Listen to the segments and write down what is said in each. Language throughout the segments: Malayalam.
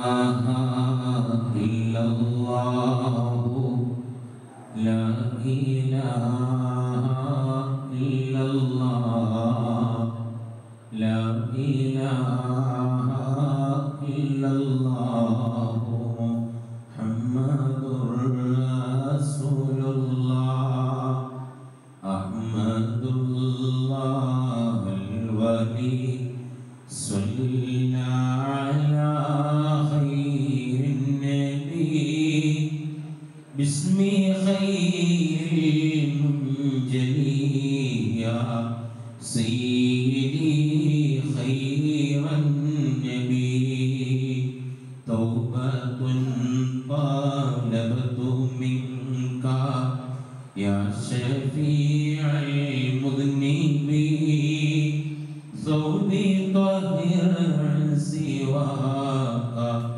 إلا الله لا إله إلا الله لا إله إلا الله محمد رسول الله أحمد الله الولي صلى على خير النبي باسم خير المنجلي يا سيدي خير النبي توبة طالبت منك يا شفيع المذنبين ثوبي طاهر عن سواك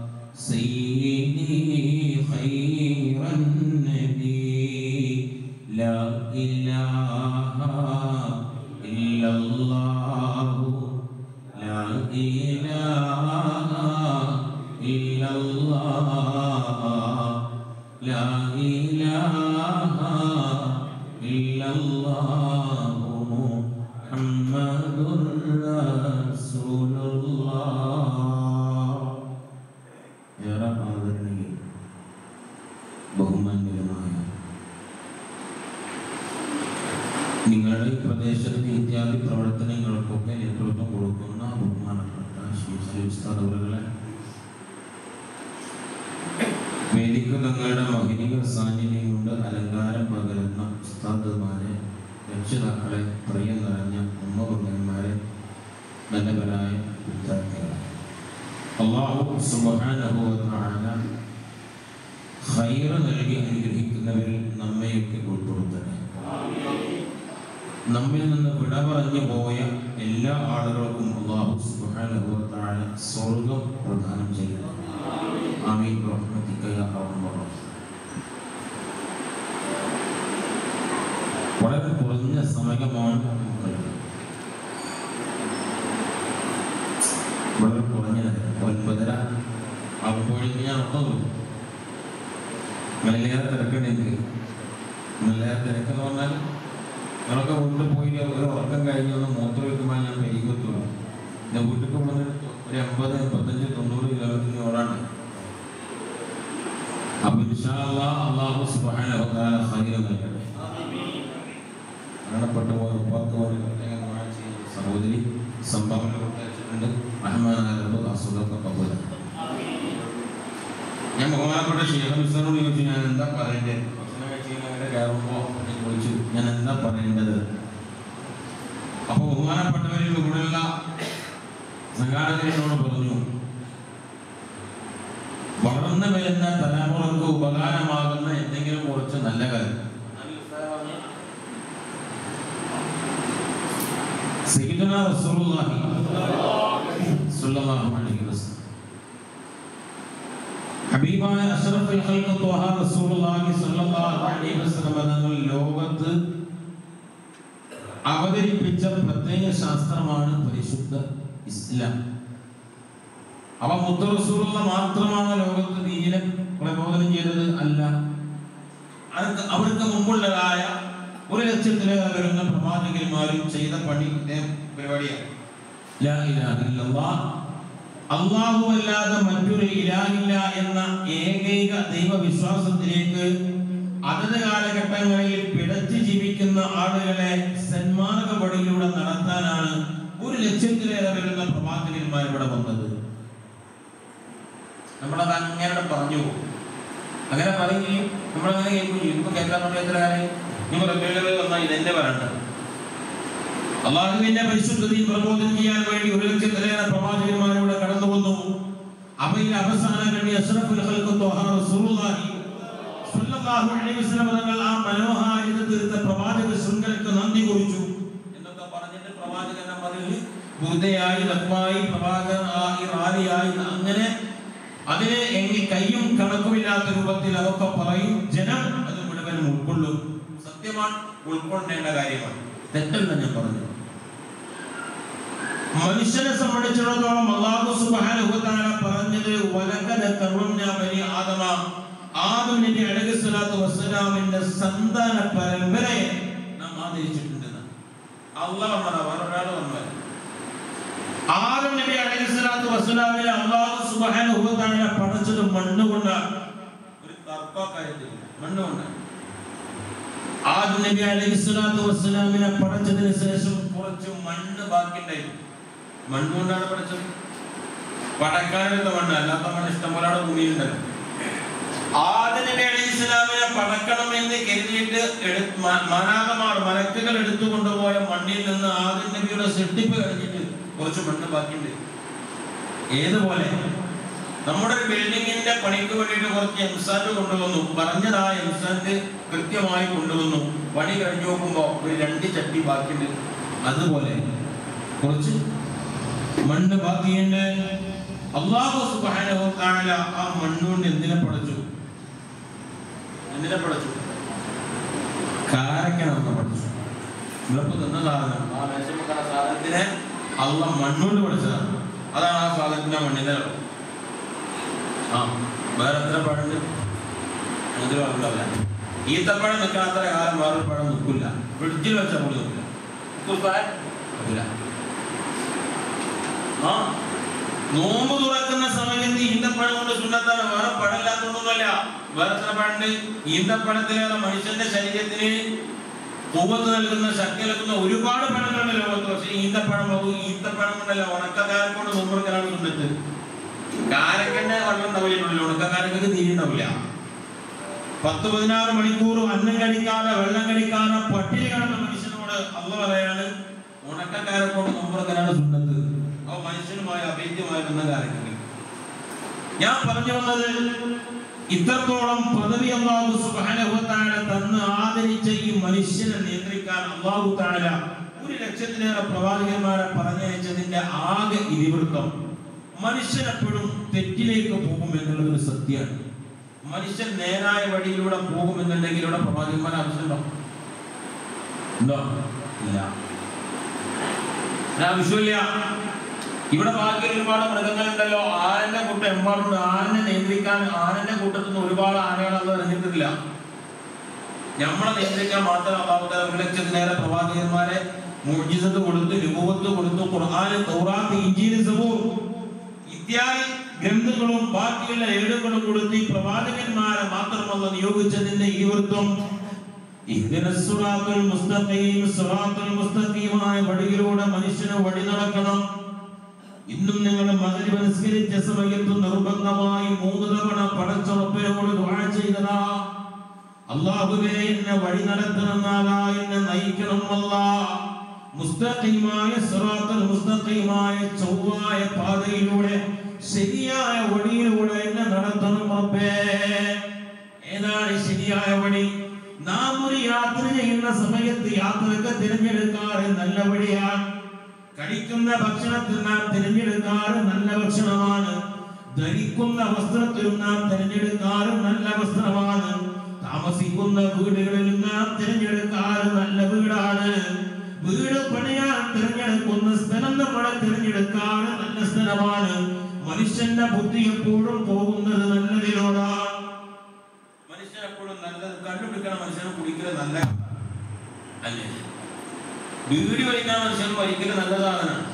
سيدي خير النبي لا إله إلا الله لا إله إلا الله لا إله إلا الله محمد رسول الله ഏറെ ആദരണീയ ബഹുമാന്യമായ നിങ്ങളുടെ ഈ പ്രദേശത്തെ ഇത്യാദി പ്രവർത്തനങ്ങൾക്കൊക്കെ നേതൃത്വം കൊടുക്കുന്ന ബഹുമാനപ്പെട്ട ശ്രീ ശ്രീ ഉസ്താദ് അവറുകളെ വേദിക തങ്ങളുടെ മഹിനിക സാന്നിധ്യം കൊണ്ട് അലങ്കാരം പകരുന്ന ഉസ്താദുമാരെ രക്ഷിതാക്കളെ പ്രിയം നിറഞ്ഞ ഉമ്മകുന്നന്മാരെ നല്ലവരായ വിദ്യാർത്ഥികളെ അള്ളാഹു സുബ്ഹാനഹു വ തആല ഖൈർ നൽകി അനുഗ്രഹിക്കുന്നവരിൽ നമ്മയൊക്കെ ഉൾപ്പെടുത്തട്ടെ നമ്മിൽ നിന്ന് വിട പറഞ്ഞു പോയ എല്ലാ ആളുകൾക്കും അള്ളാഹു സുബ്ഹാനഹു വ തആല സ്വർഗം പ്രദാനം ചെയ്യണം ആമീൻ റഹ്മതിക യാ അർഹമർ റഹീം. വളരെ കുറഞ്ഞ സമയമാണ് നമുക്കുള്ളത് വളരെ കുറഞ്ഞത് ഒൻപതര ആകുമ്പോഴേക്കും ഞാൻ ഉറങ്ങുന്നു നിങ്ങളെല്ലാവരും തിരക്കണെങ്കിൽ നിങ്ങളെല്ലാവരും തിരക്കെന്ന് പറഞ്ഞാൽ നിങ്ങളൊക്കെ വീട്ടിൽ പോയി ഒരു ഉറക്കം കഴിഞ്ഞ് ഒന്ന് മൂത്രം വയ്ക്കുമ്പോൾ ഞാൻ പെരുകത്തുള്ളൂ ഞാൻ വീട്ടിൽ പോകുന്നത് ഒരു എൺപത് എൺപത്തഞ്ച് തൊണ്ണൂറ് കിലോമീറ്ററിന് ഓടാണ് അപ്പൊ ഇൻഷാ അല്ലാഹ് അല്ലാഹു സുബ്ഹാനഹു വ തആല ഖൈർ നൽകട്ടെ മരണപ്പെട്ടു പോയ ഉപ്പാക്ക് വേണ്ടി പ്രത്യേകം ദുആ ചെയ്യുന്ന സഹോദരി സംഭാവന കൊടുത്തയച്ചിട്ടുണ്ട് റഹ്മാനായ റബ്ബ് അസുഖത്തെ കബൂല ഞാൻ ബഹുമാനപ്പെട്ട ഷെയ്ഖ് മിസ്റ്ററിനോട് ചോദിച്ചു ഞാൻ എന്താ പറയേണ്ടത് ഭക്ഷണം കഴിച്ചിങ്ങനെ കയറുമ്പോൾ ഞാൻ ചോദിച്ചു ഞാൻ എന്താ പറയേണ്ടത് അപ്പൊ ബഹുമാനപ്പെട്ടവരിൽ ഇവിടെയുള്ള സംഘാടകരോട് പറഞ്ഞു വളർന്നു വരുന്ന തലമുറക്ക് ഉപകാരമാകുന്ന എന്തെങ്കിലും കുറച്ച് നല്ല കാര്യം സയ്യിദുനാ റസൂലുള്ളാഹി സ്വല്ലല്ലാഹു അലൈഹി വസല്ലം ഹബീബായ അഷ്റഫുൽ ഖൽഖ് ത്വഹ റസൂലുള്ളാഹി സ്വല്ലല്ലാഹു അലൈഹി വസല്ലം തങ്ങൾ ലോകത്ത് അവതരിപ്പിച്ച പ്രത്യേക ശാസ്ത്രമാണ് പരിശുദ്ധ ഇസ്ലാം അവ മുത്ത റസൂലുള്ള മാത്രമാണ് ലോകത്ത് ദീനിനെ പ്രബോധനം ചെയ്തത് അല്ല അവർക്ക് അവർക്ക് മുമ്പുള്ളതായ ഒരു ലക്ഷത്തിലേറെ വരുന്ന പ്രവാചകന്മാരും ചെയ്ത പണി ഇതേ പരിപാടിയാണ് ലാ ഇലാഹ ഇല്ലല്ലാഹ് അള്ളാഹു അല്ലാതെ മറ്റൊരു ഇലാഹില്ല എന്ന ഏകൈക ദൈവവിശ്വാസത്തിലേക്ക് അതത് കാലഘട്ടങ്ങളിൽ പിടച്ചു ജീവിക്കുന്ന ആളുകളെ സന്മാർഗ വഴിയിലൂടെ നടത്താനാണ് ഒരു ലക്ഷ്യത്തിലേറെ വരുന്ന പ്രവാചകന്മാർ ഇവിടെ വന്നത് നമ്മളത് അങ്ങനെ പറഞ്ഞു പോകും. അങ്ങനെ പറയുകയും നമ്മളങ്ങനെ കേൾക്കുകയും ഇപ്പൊ കേൾക്കാൻ വേണ്ടി എത്ര കാര്യം നിങ്ങൾ റബ്ബിയുള്ളവർ വന്നാൽ ഇതെന്നെ പറയണ്ടത് അള്ളാഹുവിന്റെ പരിശുദ്ധതയും പ്രബോധനം ചെയ്യാൻ വേണ്ടി ഒരു ലക്ഷത്തിലേറെ പ്രവാചകന്മാരിവിടെ കടന്നു വന്നു അവയിൽ അവസാനം കഴിഞ്ഞ അഷ്റഫുൽ ഖൽഖ് ത്വഹ റസൂലുള്ളാഹി സ്വല്ലല്ലാഹു അലൈഹി വസല്ലം തങ്ങൾ ആ മനോഹാരിത തീർത്ത പ്രവാചക ശൃംഖലക്ക് നന്ദി കുറിച്ചു എന്നൊക്കെ പറഞ്ഞിട്ട് പ്രവാചകന്റെ മതിൽ ബുദ്ധയായി തത്വായി പ്രവാചകനായി റാലിയായി അങ്ങനെ അതിനെ എങ്ങി കയ്യും കണക്കുമില്ലാത്ത രൂപത്തിൽ അതൊക്കെ പറയും ജനം അത് മുഴുവൻ ഉൾക്കൊള്ളും സത്യമാണ് ഉൾക്കൊള്ളേണ്ട കാര്യമാണ് തെറ്റല്ല ഞാൻ പറഞ്ഞു മനുഷ്യനെ സംബന്ധിച്ചിടത്തോളം അള്ളാഹു സുബ്ഹാനഹു വ തആല പറഞ്ഞത് വലഖദ ആദം നബി അലൈഹി സ്വലാത്തു വസ്സലാമിന്റെ സന്താന പരമ്പരയെ നാം ആദരിച്ചിട്ടുണ്ടെന്ന് അള്ളാഹ് പറഞ്ഞ വേറൊരാൾ പറഞ്ഞത് ആദം നബി അലൈഹി സ്വലാത്തു വസ്സലാമിനെ അള്ളാഹു സുബ്ഹാനഹു വ തആല പടച്ചത് മണ്ണ് കൊണ്ടാണ് ഒരു തർക്കക്കാര്യത്തില്ല മണ്ണ് കൊണ്ടാണ് ആദം നബി അലൈഹി സ്വലാത്തു വസ്സലാമിനെ പടച്ചതിന് ശേഷം കുറച്ച് മണ്ണ് ബാക്കിയുണ്ടായിരുന്നു മണ്ണ് കൊണ്ടാണ് പടച്ചത് പടക്കാനെടുത്ത മണ്ണ് അല്ലാത്ത മണ്ണ് ഇഷ്ടംപോലെ അവിടെ ഭൂമിയിലുണ്ടല്ലോ ആദം നബി അലൈഹി സ്വലാമിനെ പടക്കണം എന്ന് കരുതിയിട്ട് എടു- മ- മനാകമാർ മലക്കുകൾ എടുത്തു കൊണ്ടുപോയ മണ്ണിൽ നിന്ന് ആദം നബിയുടെ സൃഷ്ടിപ്പ് കഴിഞ്ഞിട്ട് കുറച്ച് മണ്ണ് ബാക്കിയുണ്ട് ഏതുപോലെ നമ്മുടെ ഒരു ബിൽഡിങ്ങിന്റെ പണിക്ക് വേണ്ടിയിട്ട് കുറച്ച് എംസാൻഡ് കൊണ്ടുവന്നു പറഞ്ഞത് ആ എംസാൻഡ് കൃത്യമായി കൊണ്ടുവന്നു പണി കഴിഞ്ഞു നോക്കുമ്പോ ഒരു രണ്ട് ചട്ടി ബാക്കിയുണ്ട് അതുപോലെ കുറച്ച് മണ്ണ് ബാക്കിയുണ്ട് അള്ളാഹു സുബ്ഹാനഹു തആല ആ മണ്ണുകൊണ്ട് എന്തിനെ പടച്ചു എന്തിനെ പടച്ചു കാരക്കനെ ഒന്ന് പടച്ചു നിങ്ങളിപ്പോ തിന്ന സാധനം ആ മേശമക്കാര സാധനത്തിനെ അള്ള മണ്ണുകൊണ്ട് പഠിച്ചതാണ് അതാണ് ആ സാധനത്തിന്റെ മണ്ണിന്റെ അളവ് ആ വേറെ എത്ര പഴമുണ്ട് അതിൽ പറഞ്ഞല്ല ഈത്തപ്പഴം നിൽക്കാത്ത കാലം വേറൊരു പഴം നിൽക്കില്ല ഫ്രിഡ്ജിൽ വെച്ച പോലും നിൽക്കില്ല നിൽക്കുത്താൻ? നിൽക്കില്ല. ആ നോമ്പ് തുറക്കുന്ന സമയത്ത് ഈന്തപ്പഴം കൊണ്ട് സുന്നത്താണ് വേറെ പഴമില്ലാത്തതൊന്നുമല്ല വേറെ എത്ര പഴമുണ്ട് ഈന്തപ്പഴത്തിലേറെ മനുഷ്യന്റെ ശരീരത്തിന് കൂവത്ത് നൽകുന്ന ശക്തി നൽകുന്ന ഒരുപാട് പഴങ്ങളുണ്ട് ലോകത്ത് പക്ഷെ ഈന്തപ്പഴം പോകും ഈന്തപ്പഴം കൊണ്ടല്ല ഉണക്കക്കാരൻ കൊണ്ട് നോമ്പെടുക്കലാണ് സുന്നത്ത് കാരക്കന്റെ വെള്ളം ഉണ്ടാവില്ല ഉണക്കക്കാരക്കൊക്കെ തീരെ ഉണ്ടാവില്ല പത്ത് പതിനാറ് മണിക്കൂർ അന്നം കഴിക്കാതെ വെള്ളം കഴിക്കാതെ പട്ടിണി കിടന്ന മനുഷ്യനോട് അല്ല പറയാണ് ഉണക്കക്കാരെ കൊണ്ട് നോമ്പെടുക്കലാണ് സുന്നത്ത് അപ്പൊ മനുഷ്യനുമായി അഭേദ്യമായ ബന്ധകാരങ്ങൾ ഞാൻ പറഞ്ഞു വന്നത് ഇത്രത്തോളം പദവി അള്ളാഹു സുബ്ഹാനഹു തആല തന്ന് ആദരിച്ച ഈ മനുഷ്യനെ നിയന്ത്രിക്കാൻ അള്ളാഹു തആല ഒരു ലക്ഷത്തിലേറെ പ്രവാചകന്മാരെ പറഞ്ഞയച്ചതിന്റെ ആകെ ഇതിവൃത്തം മനുഷ്യൻ എപ്പോഴും തെറ്റിലേക്ക് പോകും എന്നുള്ളത് ഒരു സത്യമാണ് മനുഷ്യൻ നേരായ വഴിയിലൂടെ പോകുമെന്നുണ്ടെങ്കിൽ ഇവിടെ പ്രവാചകന്മാരെ ആവശ്യമുണ്ടോ ഉണ്ടോ ഇല്ല ഒരു ആവശ്യമില്ല ഇവിടെ ബാക്കി ഒരുപാട് മൃഗങ്ങളുണ്ടല്ലോ ആനന്റെ കൂട്ടം എമ്പാടുണ്ട് ആനനെ നിയന്ത്രിക്കാൻ ആനന്റെ കൂട്ടത്തിൽ നിന്ന് ഒരുപാട് ആനകൾ അത് ഇറങ്ങിയിട്ടില്ല നമ്മളെ നിയന്ത്രിക്കാൻ മാത്രം അള്ളാഹുദാല ഒരു ലക്ഷത്തിലേറെ പ്രവാചകന്മാരെ മുജിസത്ത് കൊടുത്തു രൂപത്ത് കൊടുത്തു ഖുർആന് തൗറാത്ത് ഇഞ്ചീൽ സബൂർ ഇത്യാദി ഗ്രന്ഥങ്ങളും ബാക്കിയുള്ള ഏടുകളും കൊടുത്ത് ഈ പ്രവാചകന്മാരെ മാത്രമല്ല നിയോഗിച്ചതിന്റെ ഈ വൃത്തം ഇഹ്ദിന സിറാത്തുൽ മുസ്തഖീം സിറാത്തുൽ മുസ്തഖീമായ വഴിയിലൂടെ മനുഷ്യന് വഴി നടക്കണം ഇന്നും നിങ്ങൾ മഗ്രിബ് നിസ്കരിച്ച സമയത്ത് നിർബന്ധമായി മൂന്ന് തവണ പടച്ചുറപ്പിനോട് ദുആ ചെയ്തതാ അല്ലാഹുവേ എന്നെ വഴി നടത്തണം നാഥാ എന്നെ നയിക്കണം അല്ലാ മുസ്തഖീമായ സിറാത്തുൽ മുസ്തഖീമായ ചൊവ്വായ പാതയിലൂടെ ശരിയായ വഴിയിലൂടെ എന്നെ നടത്തണം റബ്ബേ ഏതാണ് ശരിയായ വഴി നാം ഒരു യാത്ര ചെയ്യുന്ന സമയത്ത് യാത്രക്ക് തിരഞ്ഞെടുക്കാറ് നല്ല വഴിയാണ് കഴിക്കുന്ന ഭക്ഷണത്തിൽ നാം തിരഞ്ഞെടുക്കാറ് നല്ല ഭക്ഷണമാണ് ധരിക്കുന്ന വസ്ത്രത്തിലും നാം തിരഞ്ഞെടുക്കാറ് നല്ല വസ്ത്രമാണ് താമസിക്കുന്ന വീടുകളിൽ നാം തിരഞ്ഞെടുക്കാറ് നല്ല വീടാണ് വീട് പണിയാൻ തിരഞ്ഞെടുക്കുന്ന സ്ഥലം നമ്മൾ തിരഞ്ഞെടുക്കാറ് നല്ല സ്ഥലമാണ് മനുഷ്യന്റെ ബുദ്ധി എപ്പോഴും പോകുന്നത് നല്ലതിനോടാണ് മനുഷ്യൻ എപ്പോഴും നല്ലത് കണ്ടുപിടിക്കണം മനുഷ്യനെ കുടിക്കൽ നല്ല അല്ലേ വീടി വലിക്കാൻ മനുഷ്യൻ ഒരിക്കലും നല്ല സാധനമാണ്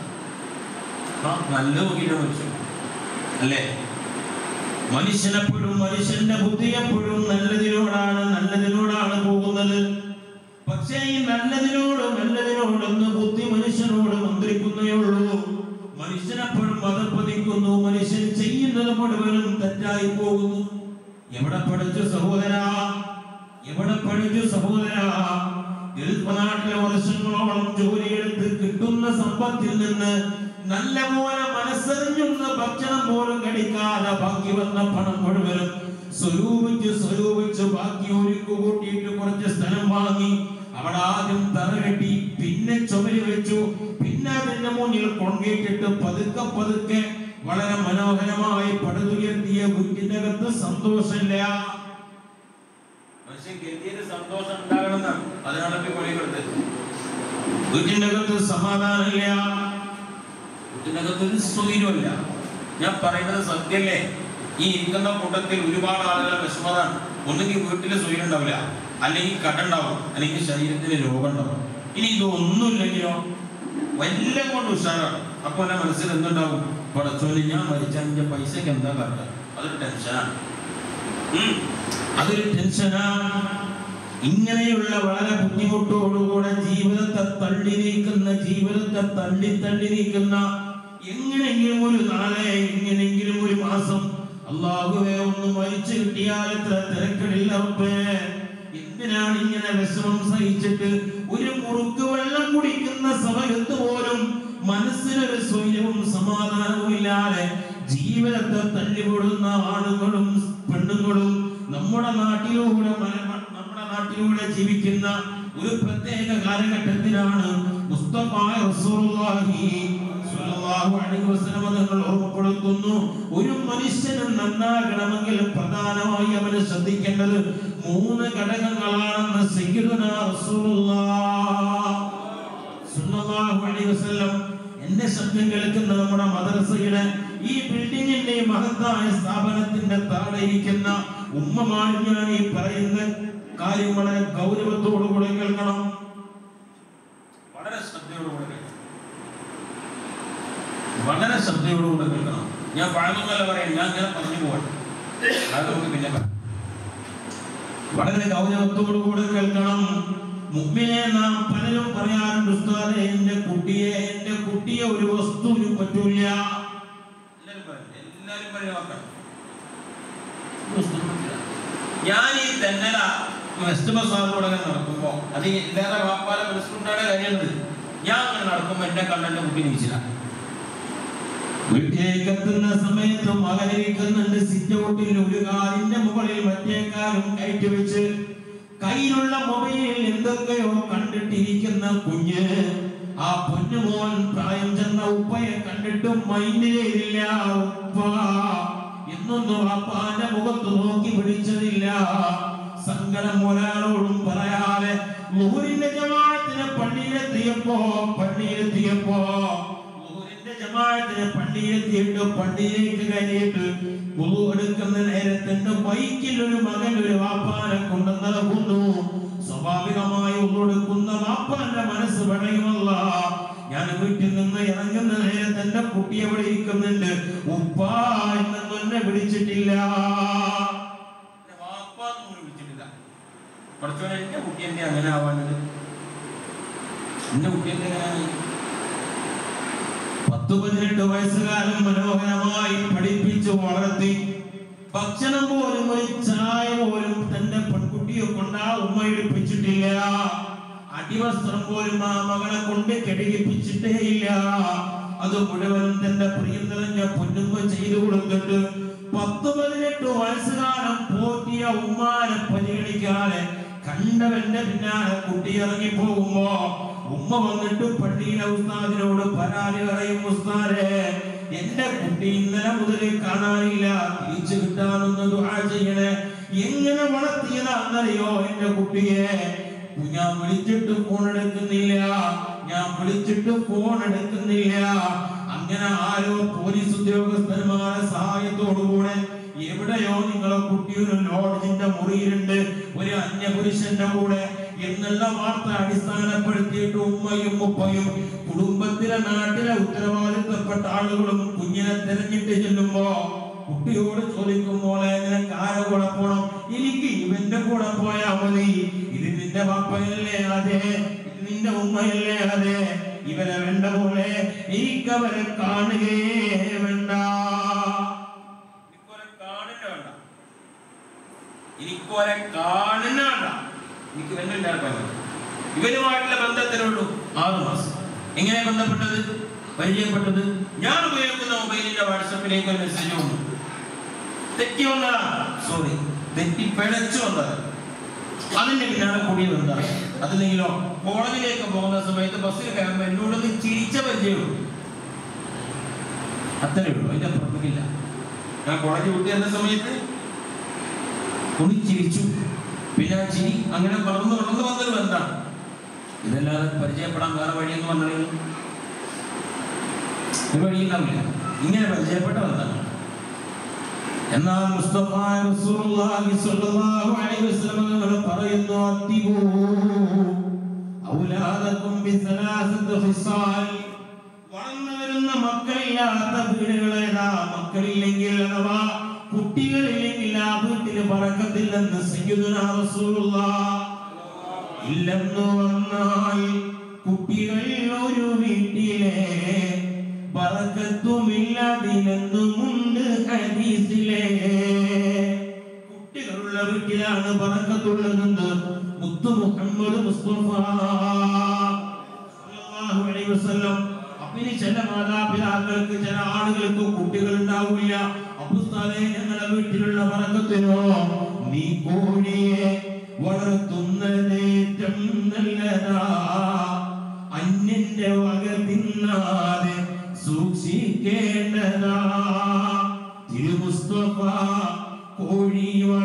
ആ നല്ല നോക്കിയിട്ട് മനുഷ്യൻ അല്ലേ മനുഷ്യനെപ്പോഴും മനുഷ്യന്റെ ബുദ്ധി എപ്പോഴും നല്ലതിനോടാണ് നല്ലതിനോടാണ് പോകുന്നത് പക്ഷേ ഈ നല്ലതിനോട് നല്ലതിനോടൊന്ന് ബുദ്ധി മനുഷ്യനോട് മന്ത്രിക്കുന്നേ ഉള്ളൂ മനുഷ്യനെപ്പോഴും മതപ്പതിക്കുന്നു മനുഷ്യൻ ചെയ്യുന്നത് മുഴുവനും തെറ്റായി പോകുന്നു എവിടെ പഠിച്ചു സഹോദരാ എവിടെ പഠിച്ചു സഹോദരാ ഗൾഫ് നാട്ടിലെ വർഷങ്ങളോളം ജോലിയെടുത്ത് കിട്ടുന്ന സമ്പത്തിൽ നിന്ന് നല്ല പോലെ മനസ്സറിഞ്ഞുള്ള ഭക്ഷണം പോലും കഴിക്കാതെ ബാക്കി വന്ന പണം മുഴുവനും സ്വരൂപിച്ച് സ്വരൂപിച്ച് ബാക്കി ഒരുക്കു കൂട്ടിയിട്ട് കുറച്ച് സ്ഥലം വാങ്ങി അവിടെ ആദ്യം തറ കെട്ടി പിന്നെ ചുമര് വെച്ചു പിന്നെ അതിന്റെ മുന്നിൽ കോൺക്രീറ്റ് ഇട്ട് പതുക്കെ പതുക്കെ വളരെ മനോഹരമായി പടുതുയർത്തിയ വീട്ടിന്റെ അകത്ത് സന്തോഷമില്ല മനുഷ്യൻ ഗതിയിൽ സന്തോഷം ഉണ്ടാകണമെന്നാണ് അതിനാണ് പണി കൊടുത്തത് വീട്ടിന്റെ അകത്ത് സമാധാനമില്ല വീട്ടിന്റെ അകത്ത് ഒരു സ്വൈരമില്ല ഞാൻ പറയുന്നത് സത്യമല്ലേ ഈ ഇരിക്കുന്ന കൂട്ടത്തിൽ ഒരുപാട് ആളുകളെ വിഷമതാണ് ഒന്നുകിൽ വീട്ടിൽ സ്വയം ഉണ്ടാവില്ല അല്ലെങ്കിൽ കട ഉണ്ടാവും അല്ലെങ്കിൽ ശരീരത്തിന് രോഗം ഉണ്ടാവും ഇനി ഇതൊന്നുമില്ലെങ്കിലോ വല്ല കൊണ്ട് ഉഷാറാണ് അപ്പൊ എന്റെ മനസ്സിൽ എന്തുണ്ടാവും പടച്ചോലി ഞാൻ മരിച്ച എന്റെ പൈസക്ക് എന്താ കാട്ടുക അതൊരു ടെൻഷനാണ് ഉം. അതൊരു ടെൻഷനാണ് ഇങ്ങനെയുള്ള വളരെ ബുദ്ധിമുട്ടോടുകൂടെ ജീവിതത്തെ തള്ളി നീക്കുന്ന ജീവിതത്തെ തള്ളി തള്ളി നീക്കുന്ന എങ്ങനെയെങ്കിലും ഒരു നാളെ എങ്ങനെയെങ്കിലും ഒരു മാസം അള്ളാഹുവെ ഒന്ന് മരിച്ചു കിട്ടിയാൽ എത്ര തിരക്കടില്ല റബ്ബേ എന്തിനാണ് ഇങ്ങനെ വിഷമം സഹിച്ചിട്ട് ഒരു മുറുക്ക് വെള്ളം കുടിക്കുന്ന സമയത്ത് പോലും മനസ്സിനൊരു സ്വയവും സമാധാനവും ഇല്ലാതെ ജീവിതത്തെ തല്ലിപൊടുന്ന ആണുങ്ങളും പെണ്ണുങ്ങളും നമ്മുടെ നാട്ടിലൂടെ മല- നമ്മുടെ നാട്ടിലൂടെ ജീവിക്കുന്ന ഒരു പ്രത്യേക കാലഘട്ടത്തിലാണ് മുസ്തഫ റസൂലുള്ളാഹി സ്വല്ലല്ലാഹു അലൈഹി വസല്ലം തങ്ങൾ ഓർമ്മപ്പെടുത്തുന്നു ഒരു മനുഷ്യന് നന്നാകണമെങ്കിൽ പ്രധാനമായി അവന് ശ്രദ്ധിക്കേണ്ടത് മൂന്ന് ഘടകങ്ങളാണെന്ന് സയ്യിദുനാ റസൂലുള്ളാഹ് സ്വല്ലല്ലാഹു അലൈഹി വസല്ലം എന്റെ ശബ്ദം കേൾക്കുന്ന നമ്മുടെ മദ്രസയുടെ ഈ ബിൽഡിങ്ങിന്റെ ഈ മഹത്തായ സ്ഥാപനത്തിന്റെ താഴെ ഇരിക്കുന്ന ഉമ്മമാർ ഞാൻ ഈ പറയുന്ന കാര്യം വളരെ ഗൗരവത്തോടുകൂടെ കേൾക്കണം വളരെ ശ്രദ്ധയോടുകൂടെ കേൾക്കണം വളരെ ശ്രദ്ധയോടുകൂടെ കേൾക്കണം ഞാൻ പഴമല്ല പറയാം ഞാൻ ഇങ്ങനെ പറഞ്ഞു പോവാണ് അത് നമുക്ക് പിന്നെ പറയാം വളരെ ഗൗരവത്തോടുകൂടെ കേൾക്കണം മുമ്പിനെ നാം പലരും പറയാറുണ്ട് ഉസ്താദെ എന്റെ കുട്ടിയെ എന്റെ കുട്ടിയെ ഒരു വസ്തുവിനും പറ്റൂല എല്ലാരും പറയും എല്ലാരും പറയും വാക്കാണ്. ഒരു വസ്തുവിനും പറ്റില്ല. ഞാൻ ഈ തെന്നല വെസ്റ്റ് ബസാറിലൂടെ നടക്കുമ്പോ അത് വേറെ വാപ്പാല മനസ്സിലുണ്ടായ കാര്യമുണ്ട് ഞാൻ അങ്ങനെ നടക്കുമ്പോ എന്നെ കണ്ട എന്റെ കുട്ടി നീച്ചില്ല വീട്ടിലേക്ക് എത്തുന്ന സമയത്ത് മകനിരിക്കുന്നുണ്ട് സിറ്റ് ഔട്ടിൽ ഒരു കാലിന്റെ മുകളിൽ മറ്റേ കാലും കയറ്റി വെച്ച് കയ്യിലുള്ള മൊബൈലിൽ എന്തൊക്കെയോ കണ്ടിട്ടിരിക്കുന്ന കുഞ്ഞ് ആ പൊന്നുമോൻ പ്രായം ചെന്ന ഉപ്പയെ കണ്ടിട്ടും മൈൻഡ് ചെയ്തില്ല ഉപ്പ എന്നൊന്നും അപ്പാന്റെ മുഖത്ത് നോക്കി പിടിച്ചതില്ല സങ്കടം ഒരാളോടും പറയാതെ മുഹുരിന്റെ ജമാഅത്തിന് പള്ളിയിലെത്തിയപ്പോ പള്ളിയിലെത്തിയപ്പോ ളുഹുറിന്റെ ജമാഅത്തിന് പള്ളിയിലെത്തിയിട്ട് പള്ളിയിലേക്ക് കയറിയിട്ട് വുളു എടുക്കുന്ന നേരത്തിന്റെ ബൈക്കിൽ ഒരു മകൻ ഒരു വാപ്പാനെ കൊണ്ടു നടക്കുന്നു സ്വാഭാവികമായി ഉള്ളൊടുക്കുന്ന വാപ്പാന്റെ മനസ്സ് പടയുമല്ല ഞാൻ വീട്ടിൽ നിന്ന് ഇറങ്ങുന്ന നേരത്തെ എന്റെ കുട്ടി എവിടെ ഇരിക്കുന്നുണ്ട് ഉപ്പ എന്നൊന്നും എന്നെ വിളിച്ചിട്ടില്ല എന്നെ വാപ്പാ എന്നൊന്നും വിളിച്ചിട്ടില്ല പഠിച്ചോനെ എന്റെ കുട്ടി എന്നെ അങ്ങനെ ആവാനത് എന്റെ കുട്ടി എന്നെ എങ്ങനെയാണ് പത്ത് പതിനെട്ട് വയസ്സുകാലം മനോഹരമായി പഠിപ്പിച്ച് വളർത്തി ഭക്ഷണം പോലും ഒരു ചായ പോലും തന്റെ പെൺകുട്ടിയെ കൊണ്ട് ആ ഉമ്മ എടുപ്പിച്ചിട്ടില്ല അടിവസ്ത്രം പോലും ആ മകളെ കൊണ്ട് കെടുകിപ്പിച്ചിട്ടേ ഇല്ല അത് മുഴുവനും തന്റെ പ്രിയം നിറഞ്ഞ പൊന്നുമ്മ ചെയ്തു കൊടുത്തിട്ട് പത്ത് പതിനെട്ട് വയസ്സുകാലം പോറ്റിയ ഉമ്മാനെ പരിഗണിക്കാതെ കണ്ടവന്റെ പിന്നാലെ കുട്ടി ഇറങ്ങി പോകുമ്പോ ഉമ്മ വന്നിട്ട് പള്ളിയിലെ ഉസ്താദിനോട് പരാതി പറയും ഉസ്താദെ എന്റെ കുട്ടി ഇന്നലെ മുതൽ കാണാനില്ല തിരിച്ചു കിട്ടാനൊന്ന് ദുആ ചെയ്യണേ എങ്ങനെ വളർത്തിയതാണെന്നറിയോ എന്റെ കുട്ടിയെ ഞാൻ വിളിച്ചിട്ട് ഫോൺ എടുക്കുന്നില്ല ഞാൻ വിളിച്ചിട്ട് ഫോൺ എടുക്കുന്നില്ല അങ്ങനെ ആരോ പോലീസ് ഉദ്യോഗസ്ഥന്മാരെ സഹായത്തോടുകൂടെ എവിടെയോ നിങ്ങളെ കുട്ടി ഒരു ലോഡ്ജിന്റെ മുറിയിലുണ്ട് ഒരു അന്യപുരുഷന്റെ കൂടെ എന്നുള്ള വാർത്ത അടിസ്ഥാനപ്പെടുത്തിയിട്ട് ഉമ്മയും ഉപ്പയും കുടുംബത്തിലെ നാട്ടിലെ ഉത്തരവാദിത്തപ്പെട്ട ആളുകളും കുഞ്ഞിനെ തെരഞ്ഞിട്ട് ചെല്ലുമ്പോ കുട്ടിയോട് ചോദിക്കുമ്പോൾ നിനക്ക് ആരെ കൂടെ പോണം എനിക്ക് ഇവന്റെ കൂടെ പോയാ മതി ഇത് നിന്റെ പാപ്പയല്ലേ അതെ ഇത് നിന്റെ ഉമ്മയല്ലേ അതെ ഇവരെ വേണ്ട പോലെ എനിക്കവരെ കാണുകയേ വേണ്ട എനിക്കൊരെ കാണുന്ന വേണ്ട എനിക്കൊരെ കാണുന്ന വേണ്ട എനിക്ക് വെല്ലില്ലാതെ ഇവരുമായിട്ടുള്ള ബന്ധത്തിലുള്ളൂ ആറ് മാസം എങ്ങനെ ബന്ധപ്പെട്ടത് പരിചയപ്പെട്ടത് ഞാൻ ഉപയോഗിക്കുന്ന മൊബൈലിന്റെ വാട്സപ്പിലേക്ക് ഒരു മെസ്സേജ് വന്നു തെറ്റി വന്നതാണ് സോറി തെറ്റി പിഴച്ചു വന്നതാണ് അതിന്റെ പിന്നാലെ കൂടി വന്നതാണ് അതില്ലെങ്കിലോ കോളേജിലേക്ക് പോകുന്ന സമയത്ത് ബസ്സിൽ കയറുമ്പോൾ എന്നോട് ഒന്ന് ചിരിച്ച പരിചയമുള്ളൂ അത്രേ ഉള്ളൂ അതിന്റെ അപ്പുറത്തേക്കില്ല ഞാൻ കോളേജ് വിട്ട് എന്ന സമയത്ത് ഒന്ന് ചിരിച്ചു പിന്നെ ആ ചിരി അങ്ങനെ വളർന്നു വളർന്നു വന്നൊരു ബന്ധമാണ് ഇതല്ലാതെ പരിചയപ്പെടാൻ വേറെ വഴിയെന്ന് പറഞ്ഞാൽ ഒരു വഴിയുണ്ടാവില്ല ഇങ്ങനെ പരിചയപ്പെട്ട ബന്ധമാണ് എന്നാൽ മുസ്തഫ റസൂലുള്ളാഹി സ്വല്ലല്ലാഹു അലൈഹി വസല്ലം തങ്ങൾ പറയുന്നു അത്തിബൂ ഔലാദക്കും ബിസലാസത്ത് ഖിസാൽ വളർന്നു വരുന്ന മക്കളില്ലാത്ത വീടുകളേതാ മക്കളില്ലെങ്കിൽ അഥവാ കുട്ടികളില്ലെങ്കിൽ ആ വീട്ടിൽ പറക്കത്തില്ലെന്ന് സയ്യിദുനാ റസൂലുള്ളാഹ് ഇല്ലെന്ന് വന്നാൽ കുട്ടികൾ ഒരു വീട്ടിലെ പറക്കത്തുമില്ലതിനെന്നുമുണ്ട് ഹദീസിലെ കുട്ടികളുള്ള വീട്ടിലാണ് പറക്കത്തുള്ളതെന്ന് മുത്തു മുഹമ്മദ് മുസ്തഫ സല്ലല്ലാഹു അലൈഹി വസല്ലം അപ്പിന് ചില മാതാപിതാക്കൾക്ക് ചില ആളുകൾക്ക് കുട്ടികൾ ഉണ്ടാവില്ല അപ്പുസ്താദെ ഞങ്ങളുടെ വീട്ടിലുള്ള പറക്കത്തിനോ നീ കോഴിയെ വളർത്തുന്നതേറ്റം നല്ലതാ അന്യന്റെ വക തിന്നാതെ സൂക്ഷിക്കേണ്ടതാ തിരുമുസ്തഫ കോഴി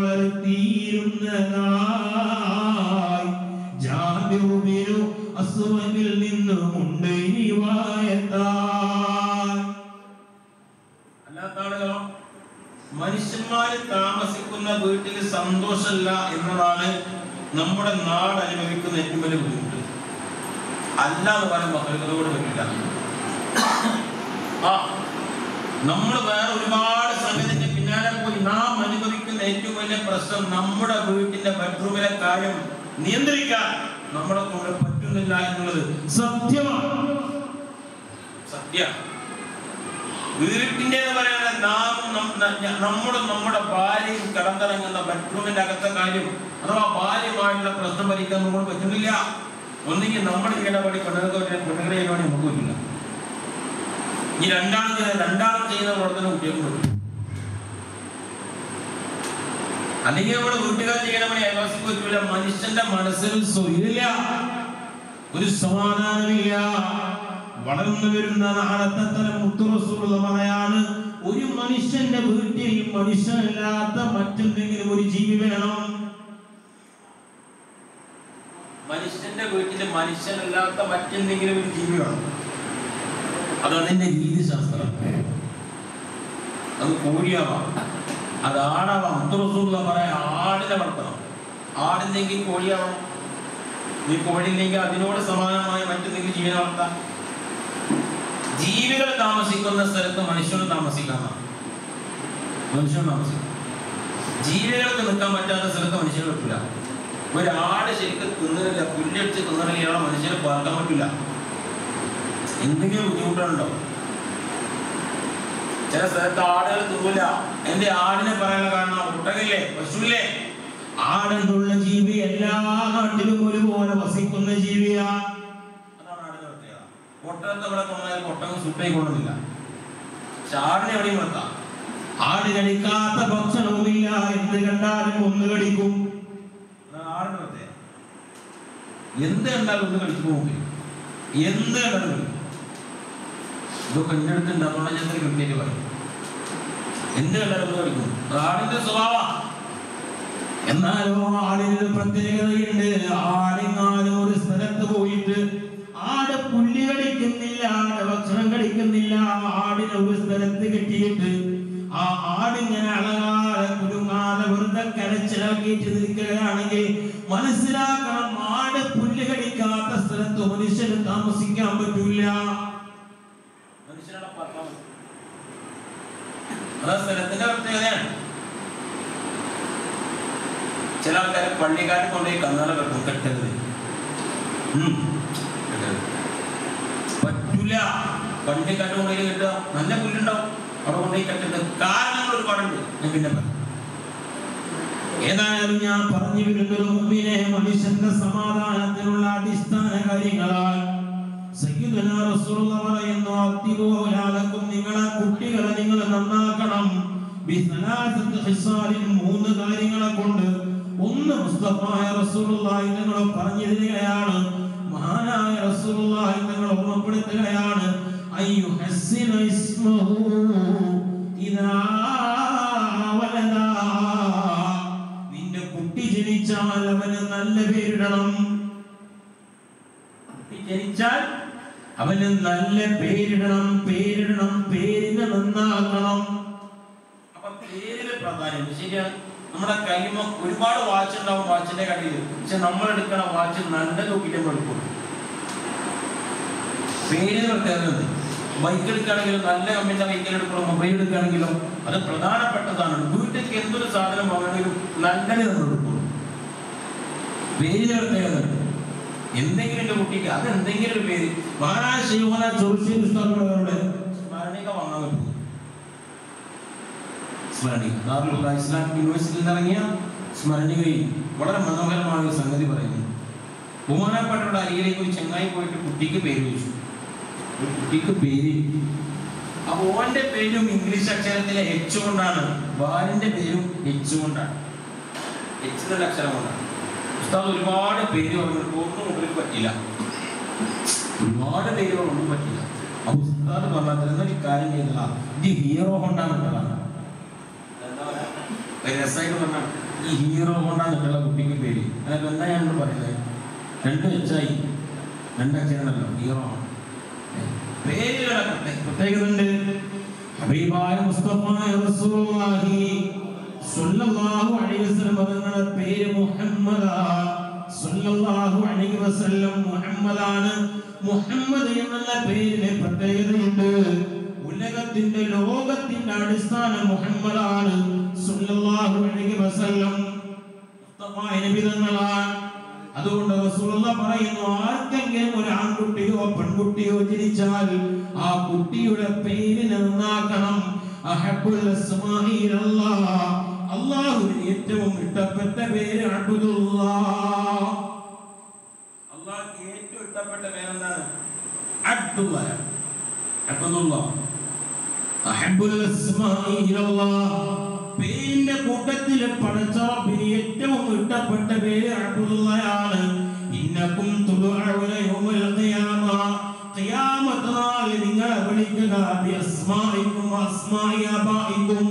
വളർത്തിയിരുന്നതായി ജാബിറുബിനു അസ്വദിൽ നിന്നുമുണ്ട് റിവായത്തായി അല്ലാത്ത ആളുകളോ മനുഷ്യന്മാര് താമസിക്കുന്ന വീട്ടിൽ സന്തോഷമല്ല എന്നതാണ് നമ്മുടെ നാട് അനുഭവിക്കുന്ന ഏറ്റവും വലിയ ബുദ്ധിമുട്ട് അല്ല എന്ന് പറയാൻ മക്കൾക്കതോട് പറ്റില്ല ആ നമ്മൾ വേറെ ഒരുപാട് സംഗതിന്റെ പിന്നാലെ പോയി നാം അനുഭവിക്കുന്ന ഏറ്റവും വലിയ പ്രശ്നം നമ്മുടെ വീട്ടിന്റെ ബെഡ്റൂമിലെ കാര്യം നിയന്ത്രിക്കാൻ നമ്മളെ കൊണ്ട് പറ്റുന്നില്ല എന്നുള്ളത് സത്യമാണ് സത്യം വീട്ടിന്റെ എന്ന് പറയുന്നത് നാം നം- ന- നമ്മളും നമ്മുടെ ഭാര്യയും കിടന്നിറങ്ങുന്ന ബെഡ്റൂമിന്റെ അകത്തെ കാര്യം അഥവാ ഭാര്യയുമായിട്ടുള്ള പ്രശ്നം പരിഹരിക്കാൻ നമ്മൾ പറ്റുന്നില്ല ഒന്നെങ്കിൽ നമ്മൾ ചെയ്യേണ്ട പണി പെണ്ണുങ്ങൾക്ക് പെണ്ണുങ്ങളെ ചെയ്യുന്ന പണി നമുക്ക് പറ്റില്ല ഈ രണ്ടാളും ചെയ്യുന്ന രണ്ടാളും ചെയ്യുന്ന പ്രവർത്തനം കുട്ടികൾക്ക് പറ്റും അല്ലെങ്കിൽ നമ്മുടെ വീട്ടുകാർ ചെയ്യണ പണി അയൽവാസിക്ക് പറ്റൂല മനുഷ്യന്റെ മനസ്സിൽ സ്വൈരില്ല ഒരു സമാധാനമില്ല വളർന്നു വരുന്ന നാളത്തെ തലം മുത്തുറസുള്ള പറയാണ് ഒരു മനുഷ്യന്റെ വീട്ടിൽ മനുഷ്യനല്ലാത്ത മറ്റെന്തെങ്കിലും ഒരു ജീവി വേണം മനുഷ്യന്റെ വീട്ടിൽ മനുഷ്യനല്ലാത്ത മറ്റെന്തെങ്കിലും ഒരു ജീവി വേണം അത് അതിന്റെ രീതിശാസ്ത്രം അത് കോഴിയാവാം അത് ആടാവാം മുത്തുറസുള്ള പറയാം ആടിനെ വളർത്തണം ആടില്ലെങ്കിൽ കോഴിയാവാം നീ കോഴിയില്ലെങ്കിൽ അതിനോട് സമാനമായ മറ്റെന്തെങ്കിലും ജീവിനെ വളർത്താം ജീവികൾ താമസിക്കുന്ന സ്ഥലത്ത് മനുഷ്യനും താമസിക്കാം മനുഷ്യനും താമസിക്കാം ജീവികൾക്ക് നിൽക്കാൻ പറ്റാത്ത സ്ഥലത്ത് മനുഷ്യന് പറ്റില്ല ഒരു ആട് ശരിക്കും തിന്നുന്നില്ല പുല്ലടിച്ച് തിന്നണമെങ്കിൽ ഇയാളെ മനുഷ്യനെ പാർക്കാൻ പറ്റില്ല എന്തെങ്കിലും ബുദ്ധിമുട്ടുണ്ടോ ചില സ്ഥലത്ത് ആടുകൾ തിന്നില്ല എന്റെ ആടിനെ പറയാനുള്ള കാരണം ഒട്ടകില്ലേ പശുവില്ലേ ആടെന്നുള്ള ജീവി എല്ലാ നാട്ടിലും ഒരുപോലെ വസിക്കുന്ന ജീവിയാ അതാണ് ആടിന്റെ പ്രത്യേകത ഒട്ടകത്തെ ഇവിടെ കൊണ്ടാൽ ഒട്ടകം സുട്ടായി കൊള്ളുന്നില്ല പക്ഷെ ആടിനെ എവിടെയും വെക്കാം ആട് കടിക്കാത്ത ഭക്ഷണവുമില്ല എന്ത് കണ്ടാലും ഒന്ന് കടിക്കും അതാണ് ആടിന്റെ പ്രത്യേകത എന്ത് കണ്ടാലും ഒന്ന് കടിച്ചു പോകും എന്ത് കണ്ടാലും കടിക്കും ഇതൊക്കെ എന്റെ അടുത്തുണ്ട് അതുകൊണ്ട് ഞാൻ കൃത്യമായിട്ട് പറയും എന്ത് കണ്ടാലും ഒന്ന് കടിക്കും അത് ആടിന്റെ സ്വഭാവം എന്നാലോ ആടിന് പ്രത്യേകതയുണ്ട് ആടിങ്ങാനും ഒരു സ്ഥലത്ത് പോയിട്ട് ആട് പുല്ല് കടിക്കുന്നില്ല ആട് ഭക്ഷണം കഴിക്കുന്നില്ല ആടിനെ ഒരു സ്ഥലത്ത് കെട്ടിയിട്ട് ആ ആടിങ്ങനെ അളകാതെ കുലുങ്ങാതെ വെറുതെ കരച്ചിലാക്കിയിട്ട് നിൽക്കുകയാണെങ്കിൽ മനസ്സിലാക്കണം ആട് പുല്ല് കടിക്കാത്ത സ്ഥലത്ത് മനുഷ്യന് താമസിക്കാൻ പറ്റൂല മനുഷ്യരുടെ പറഞ്ഞാൽ മതി. അതാ സ്ഥലത്തിന്റെ പ്രത്യേകതയാണ് ചില ആൾക്കാർ പള്ളിക്കാരിൽ കൊണ്ടുപോയി കന്നാല കെട്ടും കെട്ടരുത് ഉം, കെട്ടരുത്. പറ്റൂല പള്ളിക്കാട്ട് കൊണ്ടുപോയി കെട്ടുക നല്ല പുല്ലുണ്ടാവും അവിടെ കൊണ്ടുപോയി കെട്ടരുത് കാരണങ്ങൾ ഒരുപാടുണ്ട് ഞാൻ പിന്നെ പറയാം ഏതായാലും ഞാൻ പറഞ്ഞു വരുന്നൊരു മുമ്പിനെ മനുഷ്യന്റെ സമാധാനത്തിനുള്ള അടിസ്ഥാന കാര്യങ്ങളാൽ സയ്യിദുനാ റസൂലുള്ള പറയുന്നു അത്തിബോലാലക്കും നിങ്ങളെ കുട്ടികളെ നിങ്ങൾ നന്നാക്കണം ബിസലാസത്ത് ഖിസാലിൻ മൂന്ന് കാര്യങ്ങളെ കൊണ്ട് ഒന്ന് മുസ്തഫായ റസൂലുള്ളാഹി നിങ്ങൾ പറഞ്ഞു തരികയാണ് മഹാനായ റസൂലുള്ളാഹി നിങ്ങൾ ഓർമ്മപ്പെടുത്തുകയാണ് അയ്യു ഹസ്സിന ഇസ്മഹു ഇദാ വലദാ നിന്റെ കുട്ടി ജനിച്ചാൽ അവന് നല്ല പേരിടണം കുട്ടി ജനിച്ചാൽ അവന് നല്ല പേരിടണം പേരിടണം പേരിനെ നന്നാക്കണം അപ്പൊ പേരിന് പ്രാധാന്യമുണ്ട് ശരിയാണ് നമ്മുടെ കയ്യുമ ഒരുപാട് വാച്ച് ഉണ്ടാവും വാച്ചിന്റെ കടയിൽ പക്ഷെ നമ്മൾ എടുക്കണ വാച്ച് നല്ല നോക്കിയിട്ട് നമ്മൾ എടുക്കുള്ളൂ പേരിന് പ്രത്യേകതയുണ്ട് ബൈക്ക് എടുക്കുകയാണെങ്കിലും നല്ല കമ്പനിയുടെ ബൈക്കിൽ എടുക്കണം മൊബൈൽ എടുക്കുകയാണെങ്കിലും അത് പ്രധാനപ്പെട്ടതാണ് വീട്ടിലേക്ക് എന്തൊരു സാധനം വാങ്ങണമെങ്കിലും നല്ലത് നമ്മൾ എടുക്കുള്ളൂ പേരിന് പ്രത്യേകതയുണ്ട് എന്തെങ്കിലും എൻ്റെ കുട്ടിക്ക് അത് എന്തെങ്കിലും ഒരു പേര് മഹാനായ ശിവന ചൊറിച്ചിൽ പുസ്തകങ്ങളുടെ സ്മരണിക വാങ്ങാൻ പറ്റും സ്മരണിക ദാറുൽ ഇസ്ലാമിക് യൂണിവേഴ്സിറ്റിയിൽ നിന്ന് ഇറങ്ങിയ സ്മരണികയിൽ വളരെ മനോഹരമായ ഒരു സംഗതി പറയുന്നു ബഹുമാനപ്പെട്ടവരുടെ അരികിലേക്ക് ഒരു ചങ്ങായി പോയിട്ട് കുട്ടിക്ക് പേര് വെച്ചു ഒരു കുട്ടിക്ക് പേര് അപ്പൊ ഓന്റെ പേരും ഇംഗ്ലീഷ് അക്ഷരത്തിലെ എച്ച് കൊണ്ടാണ് ബാലിന്റെ പേരും എച്ച് കൊണ്ടാണ് എച്ച് എന്നുള്ള അക്ഷരം കൊണ്ടാണ് ഉസ്താദ് ഒരുപാട് പേര് പറഞ്ഞിട്ട് ഒന്നും മുമ്പിൽ പറ്റില്ല ഒരുപാട് പേര് ഒന്നും പറ്റില്ല അപ്പൊ ഉസ്താദ് പറഞ്ഞത് എന്നൊരു കാര്യം ചെയ്തതാ ഇത് ഹീറോ കൊണ്ടാണ് ഇട്ടതാണ് എന്താ പറയാ? ഒരു രസമായിട്ട് പറഞ്ഞാൽ ഈ ഹീറോ കൊണ്ടാണ് ഇട്ടുള്ള കുട്ടിക്ക് പേര് അതൊക്കെ എന്താ ഞാൻ പറയുന്നത് രണ്ട് വെച്ചായി രണ്ടക്ഷരമല്ലോ ഹീറോ ആണ് പേരുകളെ പ്രത്യേക- പ്രത്യേകതയുണ്ട് ഹബീബായ മുസ്തഫായ റസൂലുള്ളാഹി സ്വല്ലല്ലാഹു അലൈഹി വസല്ലം തങ്ങളുടെ പേര് മുഹമ്മദാ സ്വല്ലല്ലാഹു അലൈഹി വസല്ലം മുഹമ്മദാണ് മുഹമ്മദ് എന്നുള്ള പേരിന് പ്രത്യേകതയുണ്ട് ഉലകത്തിന്റെ ലോകത്തിന്റെ അടിസ്ഥാനം മുഹമ്മദാണ് സ്വല്ലല്ലാഹു അലൈഹി വസല്ലം മുസ്തഫായ നബി തങ്ങളാണ് അതുകൊണ്ട് റസൂലുള്ള പറയുന്നു ആർക്കെങ്കിലും ഒരു ആൺകുട്ടിയോ പെൺകുട്ടിയോ ജനിച്ചാൽ ആ കുട്ടിയുടെ പേര് നന്നാക്കണം അഹബ്ബുൽ അസ്മാഇ ഇലല്ലാഹ്. അല്ലാഹുവിന് ഏറ്റവും ഇഷ്ടപ്പെട്ട പേര് അബ്ദുല്ലാഹ് അല്ലാഹുവിന് ഏറ്റവും ഇഷ്ടപ്പെട്ട പേരെന്താണ് അബ്ദുല്ലാഹ് അബ്ദുല്ലാഹ് അഹബ്ബുൽ അസ്മാഇ ഇലല്ലാഹ്. പേരിന്റെ കൂട്ടത്തിൽ പടച്ചറപ്പിന് ഏറ്റവും ഇഷ്ടപ്പെട്ട പേര് അബ്ദുള്ളയാണ് ഇന്നക്കും തുദഉന യൗമൽ ഖിയാമ ഖിയാമത്ത് നാളിൽ നിങ്ങളെ വിളിക്കുക ബി അസ്മാഇക്കും അസ്മാഇ ആബായിക്കും